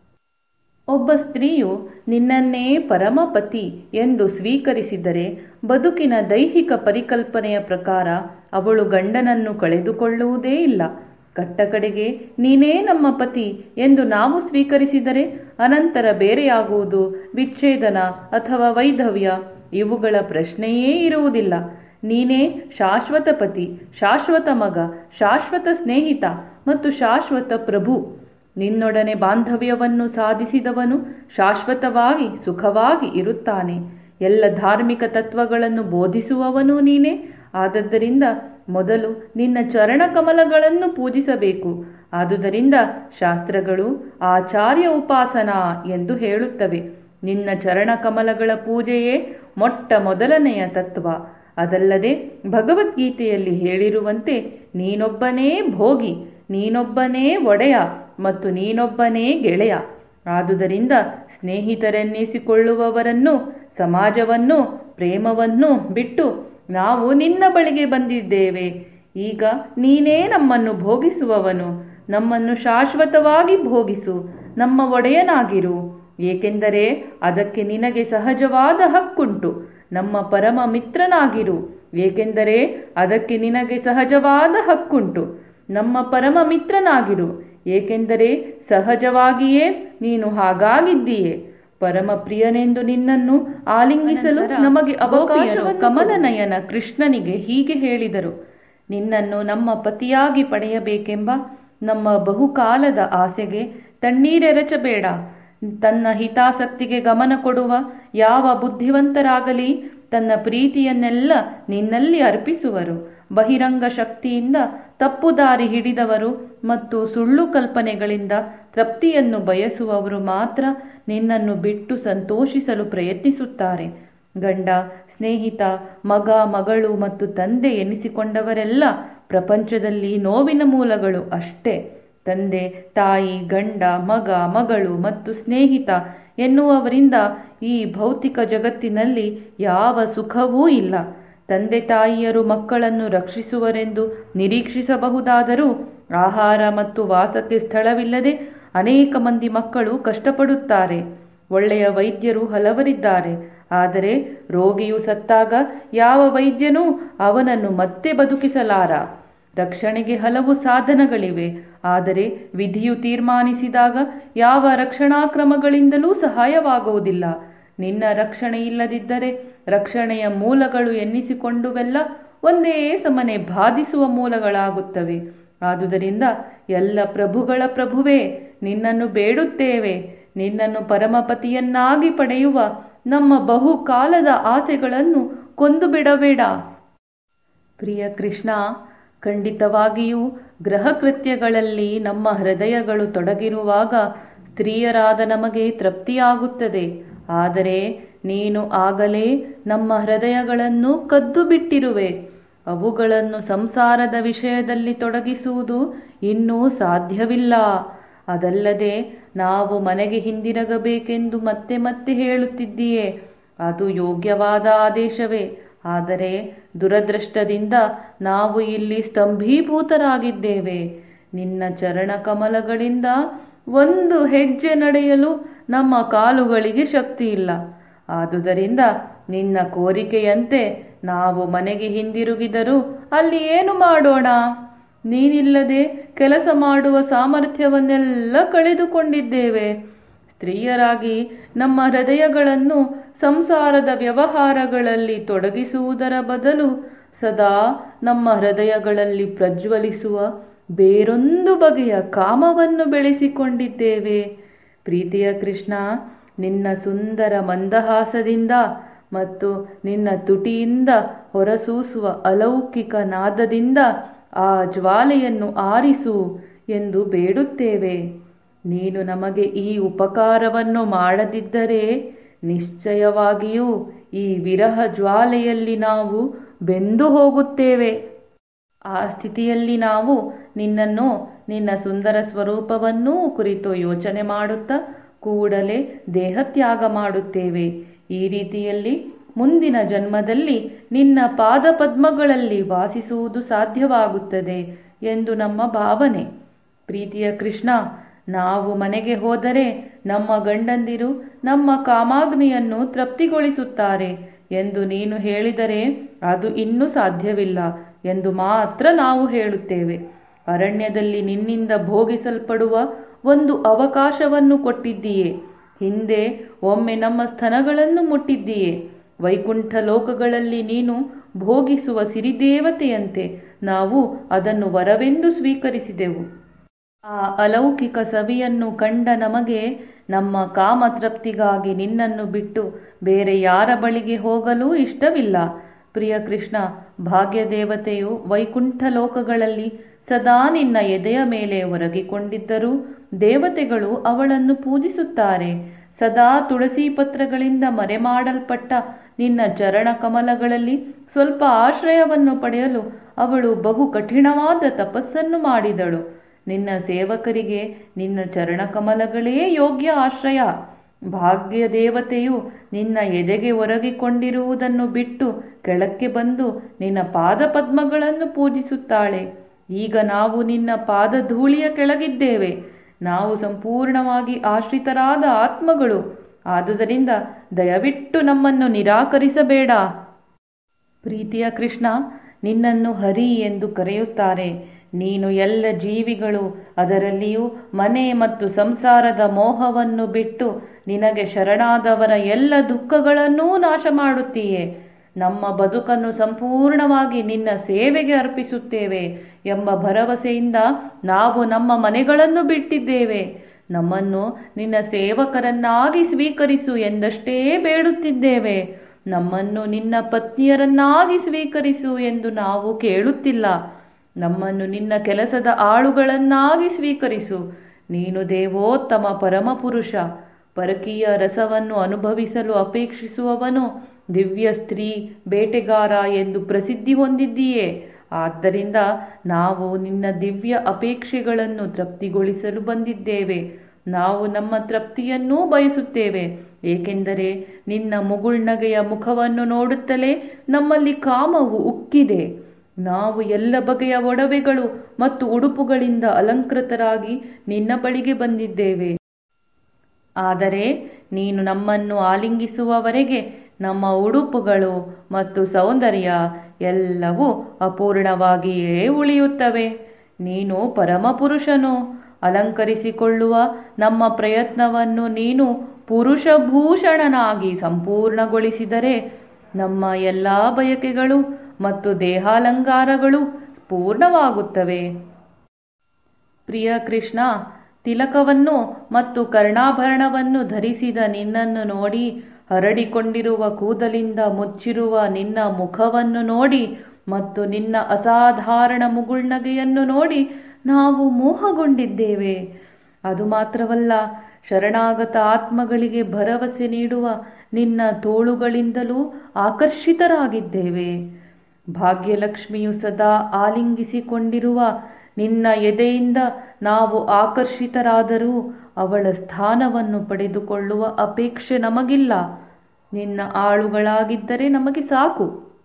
ಒಬ್ಬ ಸ್ತ್ರೀಯು ನಿನ್ನನ್ನೇ ಪರಮಪತಿ ಎಂದು ಸ್ವೀಕರಿಸಿದರೆ ಬದುಕಿನ ದೈಹಿಕ ಪರಿಕಲ್ಪನೆಯ ಪ್ರಕಾರ ಅವಳು ಗಂಡನನ್ನು ಕಳೆದುಕೊಳ್ಳುವುದೇ ಇಲ್ಲ ಕಟ್ಟಕಡೆಗೆ ನೀನೇ ನಮ್ಮ ಪತಿ ಎಂದು ನಾವು ಸ್ವೀಕರಿಸಿದರೆ ಅನಂತರ ಬೇರೆಯಾಗುವುದು ವಿಚ್ಛೇದನ ಅಥವಾ ವೈಧವ್ಯ ಇವುಗಳ ಪ್ರಶ್ನೆಯೇ ಇರುವುದಿಲ್ಲ ನೀನೇ ಶಾಶ್ವತ ಪತಿ ಶಾಶ್ವತ ಮಗ ಶಾಶ್ವತ ಸ್ನೇಹಿತ ಮತ್ತು ಶಾಶ್ವತ ಪ್ರಭು ನಿನ್ನೊಡನೆ ಬಾಂಧವ್ಯವನ್ನು ಸಾಧಿಸಿದವನು ಶಾಶ್ವತವಾಗಿ ಸುಖವಾಗಿ ಇರುತ್ತಾನೆ ಎಲ್ಲ ಧಾರ್ಮಿಕ ತತ್ವಗಳನ್ನು ಬೋಧಿಸುವವನು ನೀನೇ ಆದದ್ದರಿಂದ ಮೊದಲು ನಿನ್ನ ಚರಣ ಕಮಲಗಳನ್ನು ಪೂಜಿಸಬೇಕು ಆದುದರಿಂದ ಶಾಸ್ತ್ರಗಳು ಆಚಾರ್ಯ ಉಪಾಸನಾ ಎಂದು ಹೇಳುತ್ತವೆ ನಿನ್ನ ಚರಣ ಕಮಲಗಳ ಪೂಜೆಯೇ ಮೊಟ್ಟ ಮೊದಲನೆಯ ತತ್ವ ಅದಲ್ಲದೆ ಭಗವದ್ಗೀತೆಯಲ್ಲಿ ಹೇಳಿರುವಂತೆ ನೀನೊಬ್ಬನೇ ಭೋಗಿ ನೀನೊಬ್ಬನೇ ಒಡೆಯ ಮತ್ತು ನೀನೊಬ್ಬನೇ ಗೆಳೆಯ ಆದುದರಿಂದ ಸ್ನೇಹಿತರೆನ್ನಿಸಿಕೊಳ್ಳುವವರನ್ನು ಸಮಾಜವನ್ನು ಪ್ರೇಮವನ್ನು ಬಿಟ್ಟು ನಾವು ನಿನ್ನ ಬಳಿಗೆ ಬಂದಿದ್ದೇವೆ ಈಗ ನೀನೇ ನಮ್ಮನ್ನು ಭೋಗಿಸುವವನು ನಮ್ಮನ್ನು ಶಾಶ್ವತವಾಗಿ ಭೋಗಿಸು ನಮ್ಮ ಒಡೆಯನಾಗಿರು ಏಕೆಂದರೆ ಅದಕ್ಕೆ ನಿನಗೆ ಸಹಜವಾದ ಹಕ್ಕುಂಟು ನಮ್ಮ ಪರಮ ಮಿತ್ರನಾಗಿರು ಏಕೆಂದರೆ ಅದಕ್ಕೆ ನಿನಗೆ ಸಹಜವಾದ ಹಕ್ಕುಂಟು ನಮ್ಮ ಪರಮ ಮಿತ್ರನಾಗಿರು ಏಕೆಂದರೆ ಸಹಜವಾಗಿಯೇ ನೀನು ಹಾಗಾಗಿದ್ದೀಯೆ ಪರಮ ಪ್ರಿಯನೆಂದು ನಿನ್ನನ್ನು ಆಲಿಂಗಿಸಲು ನಮಗೆ ಅವಕಾಶ ಕಮಲನಯನ ಕೃಷ್ಣನಿಗೆ ಹೀಗೆ ಹೇಳಿದರು ನಿನ್ನನ್ನು ನಮ್ಮ ಪತಿಯಾಗಿ ಪಡೆಯಬೇಕೆಂಬ ನಮ್ಮ ಬಹುಕಾಲದ ಆಸೆಗೆ ತಣ್ಣೀರೆರಚಬೇಡ ತನ್ನ ಹಿತಾಸಕ್ತಿಗೆ ಗಮನ ಕೊಡುವ ಯಾವ ಬುದ್ಧಿವಂತರಾಗಲಿ ತನ್ನ ಪ್ರೀತಿಯನ್ನೆಲ್ಲ ನಿನ್ನಲ್ಲಿ ಅರ್ಪಿಸುವರು ಬಹಿರಂಗ ಶಕ್ತಿಯಿಂದ ತಪ್ಪು ದಾರಿ ಹಿಡಿದವರು ಮತ್ತು ಸುಳ್ಳು ಕಲ್ಪನೆಗಳಿಂದ ತೃಪ್ತಿಯನ್ನು ಬಯಸುವವರು ಮಾತ್ರ ನಿನ್ನನ್ನು ಬಿಟ್ಟು ಸಂತೋಷಿಸಲು ಪ್ರಯತ್ನಿಸುತ್ತಾರೆ ಗಂಡ ಸ್ನೇಹಿತ ಮಗ ಮಗಳು ಮತ್ತು ತಂದೆ ಎನಿಸಿಕೊಂಡವರೆಲ್ಲ ಪ್ರಪಂಚದಲ್ಲಿ ನೋವಿನ ಮೂಲಗಳು ಅಷ್ಟೇ ತಂದೆ ತಾಯಿ ಗಂಡ ಮಗ ಮಗಳು ಮತ್ತು ಸ್ನೇಹಿತ ಎನ್ನುವವರಿಂದ ಈ ಭೌತಿಕ ಜಗತ್ತಿನಲ್ಲಿ ಯಾವ ಸುಖವೂ ಇಲ್ಲ ತಂದೆ ತಾಯಿಯರು ಮಕ್ಕಳನ್ನು ರಕ್ಷಿಸುವರೆಂದು ನಿರೀಕ್ಷಿಸಬಹುದಾದರೂ ಆಹಾರ ಮತ್ತು ವಾಸಕ್ಕೆ ಸ್ಥಳವಿಲ್ಲದೆ ಅನೇಕ ಮಂದಿ ಮಕ್ಕಳು ಕಷ್ಟಪಡುತ್ತಾರೆ ಒಳ್ಳೆಯ ವೈದ್ಯರು ಹಲವರಿದ್ದಾರೆ ಆದರೆ ರೋಗಿಯು ಸತ್ತಾಗ ಯಾವ ವೈದ್ಯನೂ ಅವನನ್ನು ಮತ್ತೆ ಬದುಕಿಸಲಾರ ರಕ್ಷಣೆಗೆ ಹಲವು ಸಾಧನಗಳಿವೆ ಆದರೆ ವಿಧಿಯು ತೀರ್ಮಾನಿಸಿದಾಗ ಯಾವ ರಕ್ಷಣಾ ಕ್ರಮಗಳಿಂದಲೂ ಸಹಾಯವಾಗುವುದಿಲ್ಲ ನಿನ್ನ ರಕ್ಷಣೆ ಇಲ್ಲದಿದ್ದರೆ ರಕ್ಷಣೆಯ ಮೂಲಗಳು ಎನ್ನಿಸಿಕೊಂಡುವೆಲ್ಲ ಒಂದೇ ಸಮನೆ ಬಾಧಿಸುವ ಮೂಲಗಳಾಗುತ್ತವೆ ಆದುದರಿಂದ ಎಲ್ಲ ಪ್ರಭುಗಳ ಪ್ರಭುವೇ ನಿನ್ನನ್ನು ಬೇಡುತ್ತೇವೆ ನಿನ್ನನ್ನು ಪರಮಪತಿಯನ್ನಾಗಿ ಪಡೆಯುವ ನಮ್ಮ ಬಹುಕಾಲದ ಆಸೆಗಳನ್ನು ಕೊಂದು ಬಿಡಬೇಡ ಪ್ರಿಯ ಕೃಷ್ಣ ಖಂಡಿತವಾಗಿಯೂ ಗ್ರಹಕೃತ್ಯಗಳಲ್ಲಿ ನಮ್ಮ ಹೃದಯಗಳು ತೊಡಗಿರುವಾಗ ಸ್ತ್ರೀಯರಾದ ನಮಗೆ ತೃಪ್ತಿಯಾಗುತ್ತದೆ ಆದರೆ ನೀನು ಆಗಲೇ ನಮ್ಮ ಹೃದಯಗಳನ್ನು ಕದ್ದು ಬಿಟ್ಟಿರುವೆ ಅವುಗಳನ್ನು ಸಂಸಾರದ ವಿಷಯದಲ್ಲಿ ತೊಡಗಿಸುವುದು ಇನ್ನೂ ಸಾಧ್ಯವಿಲ್ಲ ಅದಲ್ಲದೆ ನಾವು ಮನೆಗೆ ಹಿಂದಿರಗಬೇಕೆಂದು ಮತ್ತೆ ಮತ್ತೆ ಹೇಳುತ್ತಿದ್ದೀಯೆ ಅದು ಯೋಗ್ಯವಾದ ಆದೇಶವೇ ಆದರೆ ದುರದೃಷ್ಟದಿಂದ ನಾವು ಇಲ್ಲಿ ಸ್ತಂಭೀಭೂತರಾಗಿದ್ದೇವೆ ನಿನ್ನ ಚರಣ ಕಮಲಗಳಿಂದ ಒಂದು ಹೆಜ್ಜೆ ನಡೆಯಲು ನಮ್ಮ ಕಾಲುಗಳಿಗೆ ಶಕ್ತಿ ಇಲ್ಲ ಆದುದರಿಂದ ನಿನ್ನ ಕೋರಿಕೆಯಂತೆ ನಾವು ಮನೆಗೆ ಹಿಂದಿರುಗಿದರೂ ಅಲ್ಲಿ ಏನು ಮಾಡೋಣ ನೀನಿಲ್ಲದೆ ಕೆಲಸ ಮಾಡುವ ಸಾಮರ್ಥ್ಯವನ್ನೆಲ್ಲ ಕಳೆದುಕೊಂಡಿದ್ದೇವೆ ಸ್ತ್ರೀಯರಾಗಿ ನಮ್ಮ ಹೃದಯಗಳನ್ನು ಸಂಸಾರದ ವ್ಯವಹಾರಗಳಲ್ಲಿ ತೊಡಗಿಸುವುದರ ಬದಲು ಸದಾ ನಮ್ಮ ಹೃದಯಗಳಲ್ಲಿ ಪ್ರಜ್ವಲಿಸುವ ಬೇರೊಂದು ಬಗೆಯ ಕಾಮವನ್ನು ಬೆಳೆಸಿಕೊಂಡಿದ್ದೇವೆ ಪ್ರೀತಿಯ ಕೃಷ್ಣ ನಿನ್ನ ಸುಂದರ ಮಂದಹಾಸದಿಂದ ಮತ್ತು ನಿನ್ನ ತುಟಿಯಿಂದ ಹೊರಸೂಸುವ ಅಲೌಕಿಕ ನಾದದಿಂದ ಆ ಜ್ವಾಲೆಯನ್ನು ಆರಿಸು ಎಂದು ಬೇಡುತ್ತೇವೆ ನೀನು ನಮಗೆ ಈ ಉಪಕಾರವನ್ನು ಮಾಡದಿದ್ದರೆ ನಿಶ್ಚಯವಾಗಿಯೂ ಈ ವಿರಹ ಜ್ವಾಲೆಯಲ್ಲಿ ನಾವು ಬೆಂದು ಹೋಗುತ್ತೇವೆ ಆ ಸ್ಥಿತಿಯಲ್ಲಿ ನಾವು ನಿನ್ನನ್ನು ನಿನ್ನ ಸುಂದರ ಸ್ವರೂಪವನ್ನೂ ಕುರಿತು ಯೋಚನೆ ಮಾಡುತ್ತಾ ಕೂಡಲೇ ದೇಹತ್ಯಾಗ ಮಾಡುತ್ತೇವೆ ಈ ರೀತಿಯಲ್ಲಿ ಮುಂದಿನ ಜನ್ಮದಲ್ಲಿ ನಿನ್ನ ಪಾದಪದ್ಮಗಳಲ್ಲಿ ವಾಸಿಸುವುದು ಸಾಧ್ಯವಾಗುತ್ತದೆ ಎಂದು ನಮ್ಮ ಭಾವನೆ ಪ್ರೀತಿಯ ಕೃಷ್ಣ ನಾವು ಮನೆಗೆ ಹೋದರೆ ನಮ್ಮ ಗಂಡಂದಿರು ನಮ್ಮ ಕಾಮಾಗ್ನಿಯನ್ನು ತೃಪ್ತಿಗೊಳಿಸುತ್ತಾರೆ ಎಂದು ನೀನು ಹೇಳಿದರೆ ಅದು ಇನ್ನೂ ಸಾಧ್ಯವಿಲ್ಲ ಎಂದು ಮಾತ್ರ ನಾವು ಹೇಳುತ್ತೇವೆ ಅರಣ್ಯದಲ್ಲಿ ನಿನ್ನಿಂದ ಭೋಗಿಸಲ್ಪಡುವ ಒಂದು ಅವಕಾಶವನ್ನು ಕೊಟ್ಟಿದ್ದೀಯೆ ಹಿಂದೆ ಒಮ್ಮೆ ನಮ್ಮ ಸ್ತನಗಳನ್ನು ಮುಟ್ಟಿದ್ದೀಯೆ ವೈಕುಂಠ ಲೋಕಗಳಲ್ಲಿ ನೀನು ಭೋಗಿಸುವ ಸಿರಿದೇವತೆಯಂತೆ ನಾವು ಅದನ್ನು ವರವೆಂದು ಸ್ವೀಕರಿಸಿದೆವು ಆ ಅಲೌಕಿಕ ಸವಿಯನ್ನು ಕಂಡ ನಮಗೆ ನಮ್ಮ ಕಾಮತೃಪ್ತಿಗಾಗಿ ನಿನ್ನನ್ನು ಬಿಟ್ಟು ಬೇರೆ ಯಾರ ಬಳಿಗೆ ಹೋಗಲೂ ಇಷ್ಟವಿಲ್ಲ ಪ್ರಿಯ ಕೃಷ್ಣ ಭಾಗ್ಯದೇವತೆಯು ವೈಕುಂಠ ಲೋಕಗಳಲ್ಲಿ ಸದಾ ನಿನ್ನ ಎದೆಯ ಮೇಲೆ ಒರಗಿಕೊಂಡಿದ್ದರೂ ದೇವತೆಗಳು ಅವಳನ್ನು ಪೂಜಿಸುತ್ತಾರೆ ಸದಾ ತುಳಸಿ ಪತ್ರಗಳಿಂದ ಮರೆಮಾಡಲ್ಪಟ್ಟ ನಿನ್ನ ಚರಣ ಕಮಲಗಳಲ್ಲಿ ಸ್ವಲ್ಪ ಆಶ್ರಯವನ್ನು ಪಡೆಯಲು ಅವಳು ಬಹು ಕಠಿಣವಾದ ತಪಸ್ಸನ್ನು ಮಾಡಿದಳು ನಿನ್ನ ಸೇವಕರಿಗೆ ನಿನ್ನ ಚರಣಕಮಲಗಳೇ ಯೋಗ್ಯ ಆಶ್ರಯ ಭಾಗ್ಯ ದೇವತೆಯು ನಿನ್ನ ಎದೆಗೆ ಒರಗಿಕೊಂಡಿರುವುದನ್ನು ಬಿಟ್ಟು ಕೆಳಕ್ಕೆ ಬಂದು ನಿನ್ನ ಪಾದಪದ್ಮಗಳನ್ನು ಪೂಜಿಸುತ್ತಾಳೆ ಈಗ ನಾವು ನಿನ್ನ ಪಾದಧೂಳಿಯ ಕೆಳಗಿದ್ದೇವೆ ನಾವು ಸಂಪೂರ್ಣವಾಗಿ ಆಶ್ರಿತರಾದ ಆತ್ಮಗಳು ಆದುದರಿಂದ ದಯವಿಟ್ಟು ನಮ್ಮನ್ನು ನಿರಾಕರಿಸಬೇಡ ಪ್ರೀತಿಯ ಕೃಷ್ಣ ನಿನ್ನನ್ನು ಹರಿ ಎಂದು ಕರೆಯುತ್ತಾರೆ ನೀನು ಎಲ್ಲ ಜೀವಿಗಳು ಅದರಲ್ಲಿಯೂ ಮನೆ ಮತ್ತು ಸಂಸಾರದ ಮೋಹವನ್ನು ಬಿಟ್ಟು ನಿನಗೆ ಶರಣಾದವರ ಎಲ್ಲ ದುಃಖಗಳನ್ನೂ ನಾಶ ಮಾಡುತ್ತೀಯೆ ನಮ್ಮ ಬದುಕನ್ನು ಸಂಪೂರ್ಣವಾಗಿ ನಿನ್ನ ಸೇವೆಗೆ ಅರ್ಪಿಸುತ್ತೇವೆ ಎಂಬ ಭರವಸೆಯಿಂದ ನಾವು ನಮ್ಮ ಮನೆಗಳನ್ನು ಬಿಟ್ಟಿದ್ದೇವೆ ನಮ್ಮನ್ನು ನಿನ್ನ ಸೇವಕರನ್ನಾಗಿ ಸ್ವೀಕರಿಸು ಎಂದಷ್ಟೇ ಬೇಡುತ್ತಿದ್ದೇವೆ ನಮ್ಮನ್ನು ನಿನ್ನ ಪತ್ನಿಯರನ್ನಾಗಿ ಸ್ವೀಕರಿಸು ಎಂದು ನಾವು ಕೇಳುತ್ತಿಲ್ಲ ನಮ್ಮನ್ನು ನಿನ್ನ ಕೆಲಸದ ಆಳುಗಳನ್ನಾಗಿ ಸ್ವೀಕರಿಸು ನೀನು ದೇವೋತ್ತಮ ಪರಮಪುರುಷ ಪರಕೀಯ ರಸವನ್ನು ಅನುಭವಿಸಲು ಅಪೇಕ್ಷಿಸುವವನು ದಿವ್ಯ ಸ್ತ್ರೀ ಬೇಟೆಗಾರ ಎಂದು ಪ್ರಸಿದ್ಧಿ ಹೊಂದಿದ್ದೀಯೇ ಆದ್ದರಿಂದ ನಾವು ನಿನ್ನ ದಿವ್ಯ ಅಪೇಕ್ಷೆಗಳನ್ನು ತೃಪ್ತಿಗೊಳಿಸಲು ಬಂದಿದ್ದೇವೆ ನಾವು ನಮ್ಮ ತೃಪ್ತಿಯನ್ನೂ ಬಯಸುತ್ತೇವೆ ಏಕೆಂದರೆ ನಿನ್ನ ಮುಗುಳ್ನಗೆಯ ಮುಖವನ್ನು ನೋಡುತ್ತಲೇ ನಮ್ಮಲ್ಲಿ ಕಾಮವು ಉಕ್ಕಿದೆ ನಾವು ಎಲ್ಲ ಬಗೆಯ ಒಡವೆಗಳು ಮತ್ತು ಉಡುಪುಗಳಿಂದ ಅಲಂಕೃತರಾಗಿ ನಿನ್ನ ಬಳಿಗೆ ಬಂದಿದ್ದೇವೆ ಆದರೆ ನೀನು ನಮ್ಮನ್ನು ಆಲಿಂಗಿಸುವವರೆಗೆ ನಮ್ಮ ಉಡುಪುಗಳು ಮತ್ತು ಸೌಂದರ್ಯ ಎಲ್ಲವೂ ಅಪೂರ್ಣವಾಗಿಯೇ ಉಳಿಯುತ್ತವೆ ನೀನು ಪರಮಪುರುಷನು ಅಲಂಕರಿಸಿಕೊಳ್ಳುವ ನಮ್ಮ ಪ್ರಯತ್ನವನ್ನು ನೀನು ಪುರುಷಭೂಷಣನಾಗಿ ಸಂಪೂರ್ಣಗೊಳಿಸಿದರೆ ನಮ್ಮ ಎಲ್ಲ ಬಯಕೆಗಳು ಮತ್ತು ದೇಹಾಲಂಕಾರಗಳು ಪೂರ್ಣವಾಗುತ್ತವೆ ಪ್ರಿಯ ಕೃಷ್ಣ ತಿಲಕವನ್ನು ಮತ್ತು ಕರ್ಣಾಭರಣವನ್ನು ಧರಿಸಿದ ನಿನ್ನನ್ನು ನೋಡಿ ಹರಡಿಕೊಂಡಿರುವ ಕೂದಲಿಂದ ಮುಚ್ಚಿರುವ ನಿನ್ನ ಮುಖವನ್ನು ನೋಡಿ ಮತ್ತು ನಿನ್ನ ಅಸಾಧಾರಣ ಮುಗುಳ್ನಗೆಯನ್ನು ನೋಡಿ ನಾವು ಮೋಹಗೊಂಡಿದ್ದೇವೆ ಅದು ಮಾತ್ರವಲ್ಲ ಶರಣಾಗತ ಆತ್ಮಗಳಿಗೆ ಭರವಸೆ ನೀಡುವ ನಿನ್ನ ತೋಳುಗಳಿಂದಲೂ ಆಕರ್ಷಿತರಾಗಿದ್ದೇವೆ ಭಾಗ್ಯಲಕ್ಷ್ಮಿಯು ಸದಾ ಆಲಿಂಗಿಸಿಕೊಂಡಿರುವ ನಿನ್ನ ಎದೆಯಿಂದ ನಾವು ಆಕರ್ಷಿತರಾದರೂ ಅವಳ ಸ್ಥಾನವನ್ನು ಪಡೆದುಕೊಳ್ಳುವ ಅಪೇಕ್ಷೆ ನಮಗಿಲ್ಲ ನಿನ್ನ ಆಳುಗಳಾಗಿದ್ದರೆ ನಮಗೆ ಸಾಕು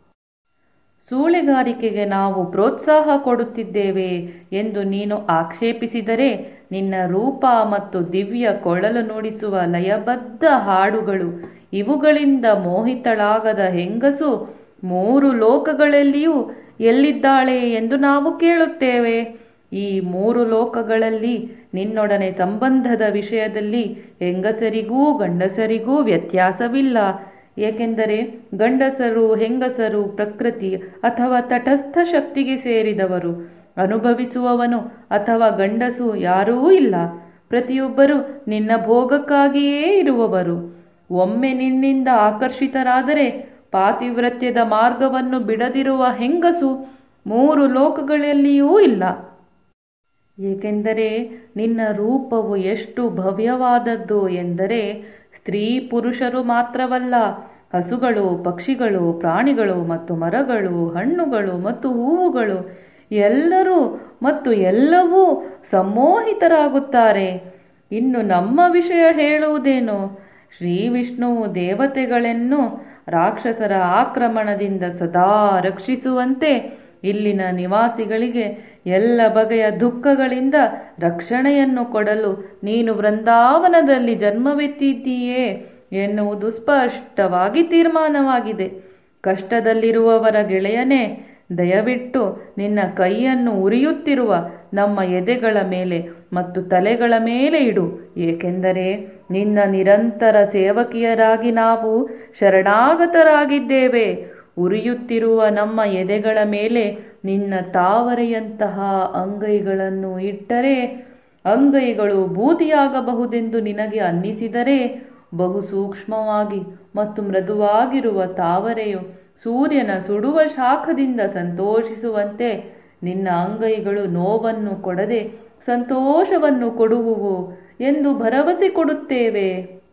ಸೂಳೆಗಾರಿಕೆಗೆ ನಾವು ಪ್ರೋತ್ಸಾಹ ಕೊಡುತ್ತಿದ್ದೇವೆ ಎಂದು ನೀನು ಆಕ್ಷೇಪಿಸಿದರೆ ನಿನ್ನ ರೂಪ ಮತ್ತು ದಿವ್ಯ ಕೊಳಲು ನುಡಿಸುವ ಲಯಬದ್ಧ ಹಾಡುಗಳು ಇವುಗಳಿಂದ ಮೋಹಿತಳಾಗದ ಹೆಂಗಸು ಮೂರು ಲೋಕಗಳಲ್ಲಿಯೂ ಎಲ್ಲಿದ್ದಾಳೆ ಎಂದು ನಾವು ಕೇಳುತ್ತೇವೆ ಈ ಮೂರು ಲೋಕಗಳಲ್ಲಿ ನಿನ್ನೊಡನೆ ಸಂಬಂಧದ ವಿಷಯದಲ್ಲಿ ಹೆಂಗಸರಿಗೂ ಗಂಡಸರಿಗೂ ವ್ಯತ್ಯಾಸವಿಲ್ಲ ಏಕೆಂದರೆ ಗಂಡಸರು ಹೆಂಗಸರು ಪ್ರಕೃತಿ ಅಥವಾ ತಟಸ್ಥ ಶಕ್ತಿಗೆ ಸೇರಿದವರು ಅನುಭವಿಸುವವನು ಅಥವಾ ಗಂಡಸು ಯಾರೂ ಇಲ್ಲ ಪ್ರತಿಯೊಬ್ಬರು ನಿನ್ನ ಭೋಗಕ್ಕಾಗಿಯೇ ಇರುವವರು ಒಮ್ಮೆ ನಿನ್ನಿಂದ ಆಕರ್ಷಿತರಾದರೆ ಪಾತಿವ್ರತ್ಯದ ಮಾರ್ಗವನ್ನು ಬಿಡದಿರುವ ಹೆಂಗಸು ಮೂರು ಲೋಕಗಳಲ್ಲಿಯೂ ಇಲ್ಲ ಏಕೆಂದರೆ ನಿನ್ನ ರೂಪವು ಎಷ್ಟು ಭವ್ಯವಾದದ್ದು ಎಂದರೆ ಸ್ತ್ರೀ ಪುರುಷರು ಮಾತ್ರವಲ್ಲ ಹಸುಗಳು ಪಕ್ಷಿಗಳು ಪ್ರಾಣಿಗಳು ಮತ್ತು ಮರಗಳು ಹಣ್ಣುಗಳು ಮತ್ತು ಹೂವುಗಳು ಎಲ್ಲರೂ ಮತ್ತು ಎಲ್ಲವೂ ಸಮ್ಮೋಹಿತರಾಗುತ್ತಾರೆ ಇನ್ನು ನಮ್ಮ ವಿಷಯ ಹೇಳುವುದೇನು ಶ್ರೀ ವಿಷ್ಣುವು ದೇವತೆಗಳನ್ನು ರಾಕ್ಷಸರ ಆಕ್ರಮಣದಿಂದ ಸದಾ ರಕ್ಷಿಸುವಂತೆ ಇಲ್ಲಿನ ನಿವಾಸಿಗಳಿಗೆ ಎಲ್ಲ ಬಗೆಯ ದುಃಖಗಳಿಂದ ರಕ್ಷಣೆಯನ್ನು ಕೊಡಲು ನೀನು ವೃಂದಾವನದಲ್ಲಿ ಜನ್ಮವೆತ್ತಿದ್ದೀಯೇ ಎನ್ನುವುದು ಸ್ಪಷ್ಟವಾಗಿ ತೀರ್ಮಾನವಾಗಿದೆ ಕಷ್ಟದಲ್ಲಿರುವವರ ಗೆಳೆಯನೇ ದಯವಿಟ್ಟು ನಿನ್ನ ಕೈಯನ್ನು ಉರಿಯುತ್ತಿರುವ ನಮ್ಮ ಎದೆಗಳ ಮೇಲೆ ಮತ್ತು ತಲೆಗಳ ಮೇಲೆ ಇಡು ಏಕೆಂದರೆ ನಿನ್ನ ನಿರಂತರ ಸೇವಕಿಯರಾಗಿ ನಾವು ಶರಣಾಗತರಾಗಿದ್ದೇವೆ ಉರಿಯುತ್ತಿರುವ ನಮ್ಮ ಎದೆಗಳ ಮೇಲೆ ನಿನ್ನ ತಾವರೆಯಂತಹ ಅಂಗೈಗಳನ್ನು ಇಟ್ಟರೆ ಅಂಗೈಗಳು ಬೂದಿಯಾಗಬಹುದೆಂದು ನಿನಗೆ ಅನ್ನಿಸಿದರೆ ಬಹು ಸೂಕ್ಷ್ಮವಾಗಿ ಮತ್ತು ಮೃದುವಾಗಿರುವ ತಾವರೆಯು ಸೂರ್ಯನ ಸುಡುವ ಶಾಖದಿಂದ ಸಂತೋಷಿಸುವಂತೆ ನಿನ್ನ ಅಂಗೈಗಳು ನೋವನ್ನು ಕೊಡದೆ ಸಂತೋಷವನ್ನು ಕೊಡುವುವು ಎಂದು ಭರವಸೆ ಕೊಡುತ್ತೇವೆ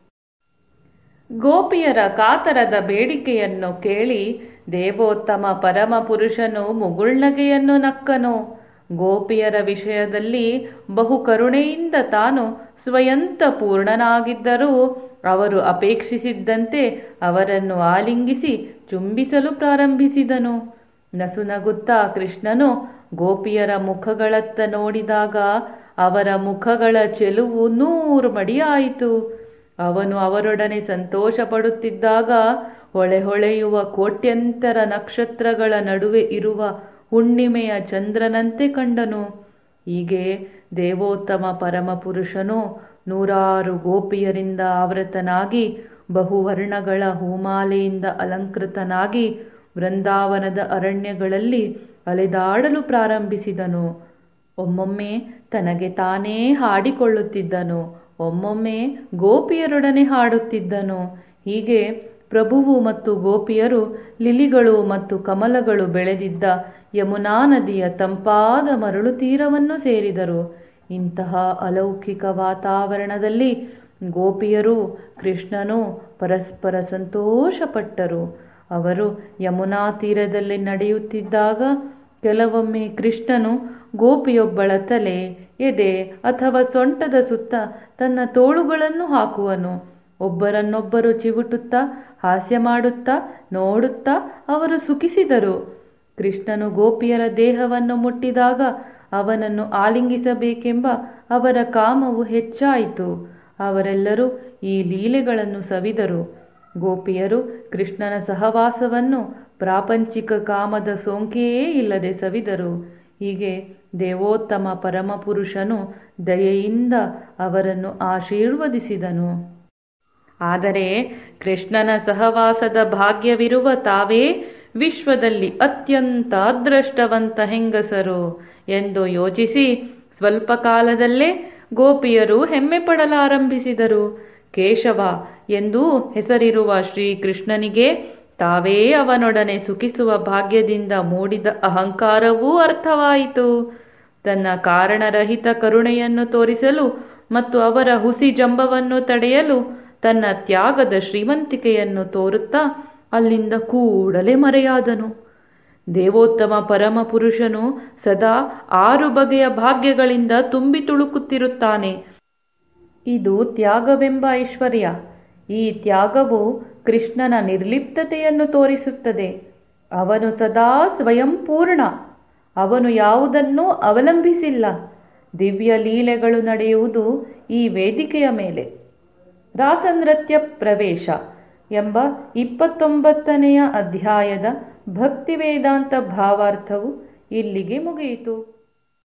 ಗೋಪಿಯರ ಕಾತರದ ಬೇಡಿಕೆಯನ್ನು ಕೇಳಿ ದೇವೋತ್ತಮ ಪರಮ ಪುರುಷನು ಮುಗುಳ್ನಗೆಯನ್ನು ನಕ್ಕನು ಗೋಪಿಯರ ವಿಷಯದಲ್ಲಿ ಬಹು ಕರುಣೆಯಿಂದ ತಾನು ಸ್ವಯಂತ ಪೂರ್ಣನಾಗಿದ್ದರೂ ಅವರು ಅಪೇಕ್ಷಿಸಿದ್ದಂತೆ ಅವರನ್ನು ಆಲಿಂಗಿಸಿ ಚುಂಬಿಸಲು ಪ್ರಾರಂಭಿಸಿದನು ನಸುನಗುತ್ತಾ ಕೃಷ್ಣನು ಗೋಪಿಯರ ಮುಖಗಳತ್ತ ನೋಡಿದಾಗ ಅವರ ಮುಖಗಳ ಚೆಲುವು ನೂರು ಮಡಿಯಾಯಿತು ಅವನು ಅವರೊಡನೆ ಸಂತೋಷ ಪಡುತ್ತಿದ್ದಾಗ ಹೊಳೆ ಹೊಳೆಯುವ ಕೋಟ್ಯಂತರ ನಕ್ಷತ್ರಗಳ ನಡುವೆ ಇರುವ ಹುಣ್ಣಿಮೆಯ ಚಂದ್ರನಂತೆ ಕಂಡನು ಹೀಗೆ ದೇವೋತ್ತಮ ಪರಮಪುರುಷನು ನೂರಾರು ಗೋಪಿಯರಿಂದ ಆವೃತನಾಗಿ ಬಹುವರ್ಣಗಳ ಹೂಮಾಲೆಯಿಂದ ಅಲಂಕೃತನಾಗಿ ವೃಂದಾವನದ ಅರಣ್ಯಗಳಲ್ಲಿ ಅಲೆದಾಡಲು ಪ್ರಾರಂಭಿಸಿದನು ಒಮ್ಮೊಮ್ಮೆ ತನಗೆ ತಾನೇ ಹಾಡಿಕೊಳ್ಳುತ್ತಿದ್ದನು ಒಮ್ಮೊಮ್ಮೆ ಗೋಪಿಯರೊಡನೆ ಹಾಡುತ್ತಿದ್ದನು ಹೀಗೆ ಪ್ರಭುವು ಮತ್ತು ಗೋಪಿಯರು ಲಿಲಿಗಳು ಮತ್ತು ಕಮಲಗಳು ಬೆಳೆದಿದ್ದ ಯಮುನಾ ನದಿಯ ತಂಪಾದ ಮರಳು ತೀರವನ್ನು ಸೇರಿದರು ಇಂತಹ ಅಲೌಕಿಕ ವಾತಾವರಣದಲ್ಲಿ ಗೋಪಿಯರು ಕೃಷ್ಣನು ಪರಸ್ಪರ ಸಂತೋಷಪಟ್ಟರು ಅವರು ಯಮುನಾ ತೀರದಲ್ಲಿ ನಡೆಯುತ್ತಿದ್ದಾಗ ಕೆಲವೊಮ್ಮೆ ಕೃಷ್ಣನು ಗೋಪಿಯೊಬ್ಬಳ ತಲೆ ಎದೆ ಅಥವಾ ಸೊಂಟದ ಸುತ್ತ ತನ್ನ ತೋಳುಗಳನ್ನು ಹಾಕುವನು ಒಬ್ಬರನ್ನೊಬ್ಬರು ಚಿವುಟುತ್ತಾ ಹಾಸ್ಯ ಮಾಡುತ್ತಾ ನೋಡುತ್ತಾ ಅವರು ಸುಖಿಸಿದರು ಕೃಷ್ಣನು ಗೋಪಿಯರ ದೇಹವನ್ನು ಮುಟ್ಟಿದಾಗ ಅವನನ್ನು ಆಲಿಂಗಿಸಬೇಕೆಂಬ ಅವರ ಕಾಮವು ಹೆಚ್ಚಾಯಿತು ಅವರೆಲ್ಲರೂ ಈ ಲೀಲೆಗಳನ್ನು ಸವಿದರು ಗೋಪಿಯರು ಕೃಷ್ಣನ ಸಹವಾಸವನ್ನು ಪ್ರಾಪಂಚಿಕ ಕಾಮದ ಸೋಂಕೆಯೇ ಇಲ್ಲದೆ ಸವಿದರು ಹೀಗೆ ದೇವೋತ್ತಮ ಪರಮಪುರುಷನು ದಯೆಯಿಂದ ಅವರನ್ನು ಆಶೀರ್ವದಿಸಿದನು ಆದರೆ ಕೃಷ್ಣನ ಸಹವಾಸದ ಭಾಗ್ಯವಿರುವ ತಾವೇ ವಿಶ್ವದಲ್ಲಿ ಅತ್ಯಂತ ಅದೃಷ್ಟವಂತ ಹೆಂಗಸರು ಎಂದು ಯೋಚಿಸಿ ಸ್ವಲ್ಪ ಕಾಲದಲ್ಲೇ ಗೋಪಿಯರು ಹೆಮ್ಮೆ ಪಡಲಾರಂಭಿಸಿದರು ಕೇಶವ ಎಂದು ಹೆಸರಿರುವ ಶ್ರೀಕೃಷ್ಣನಿಗೆ ತಾವೇ ಅವನೊಡನೆ ಸುಖಿಸುವ ಭಾಗ್ಯದಿಂದ ಮೂಡಿದ ಅಹಂಕಾರವೂ ಅರ್ಥವಾಯಿತು ತನ್ನ ಕಾರಣರಹಿತ ಕರುಣೆಯನ್ನು ತೋರಿಸಲು ಮತ್ತು ಅವರ ಹುಸಿ ಜಂಬವನ್ನು ತಡೆಯಲು ತನ್ನ ತ್ಯಾಗದ ಶ್ರೀಮಂತಿಕೆಯನ್ನು ತೋರುತ್ತಾ ಅಲ್ಲಿಂದ ಕೂಡಲೇ ಮರೆಯಾದನು ದೇವೋತ್ತಮ ಪರಮಪುರುಷನು ಸದಾ ಆರು ಬಗೆಯ ಭಾಗ್ಯಗಳಿಂದ ತುಂಬಿ ತುಳುಕುತ್ತಿರುತ್ತಾನೆ ಇದು ತ್ಯಾಗವೆಂಬ ಐಶ್ವರ್ಯ ಈ ತ್ಯಾಗವು ಕೃಷ್ಣನ ನಿರ್ಲಿಪ್ತತೆಯನ್ನು ತೋರಿಸುತ್ತದೆ ಅವನು ಸದಾ ಸ್ವಯಂಪೂರ್ಣ ಅವನು ಯಾವುದನ್ನೂ ಅವಲಂಬಿಸಿಲ್ಲ ದಿವ್ಯ ಲೀಲೆಗಳು ನಡೆಯುವುದು ಈ ವೇದಿಕೆಯ ಮೇಲೆ ರಾಸನೃತ್ಯ ಪ್ರವೇಶ ಎಂಬ ಇಪ್ಪತ್ತೊಂಬತ್ತನೆಯ ಅಧ್ಯಾಯದ ಭಕ್ತಿವೇದಾಂತ ಭಾವಾರ್ಥವು ಇಲ್ಲಿಗೆ ಮುಗಿಯಿತು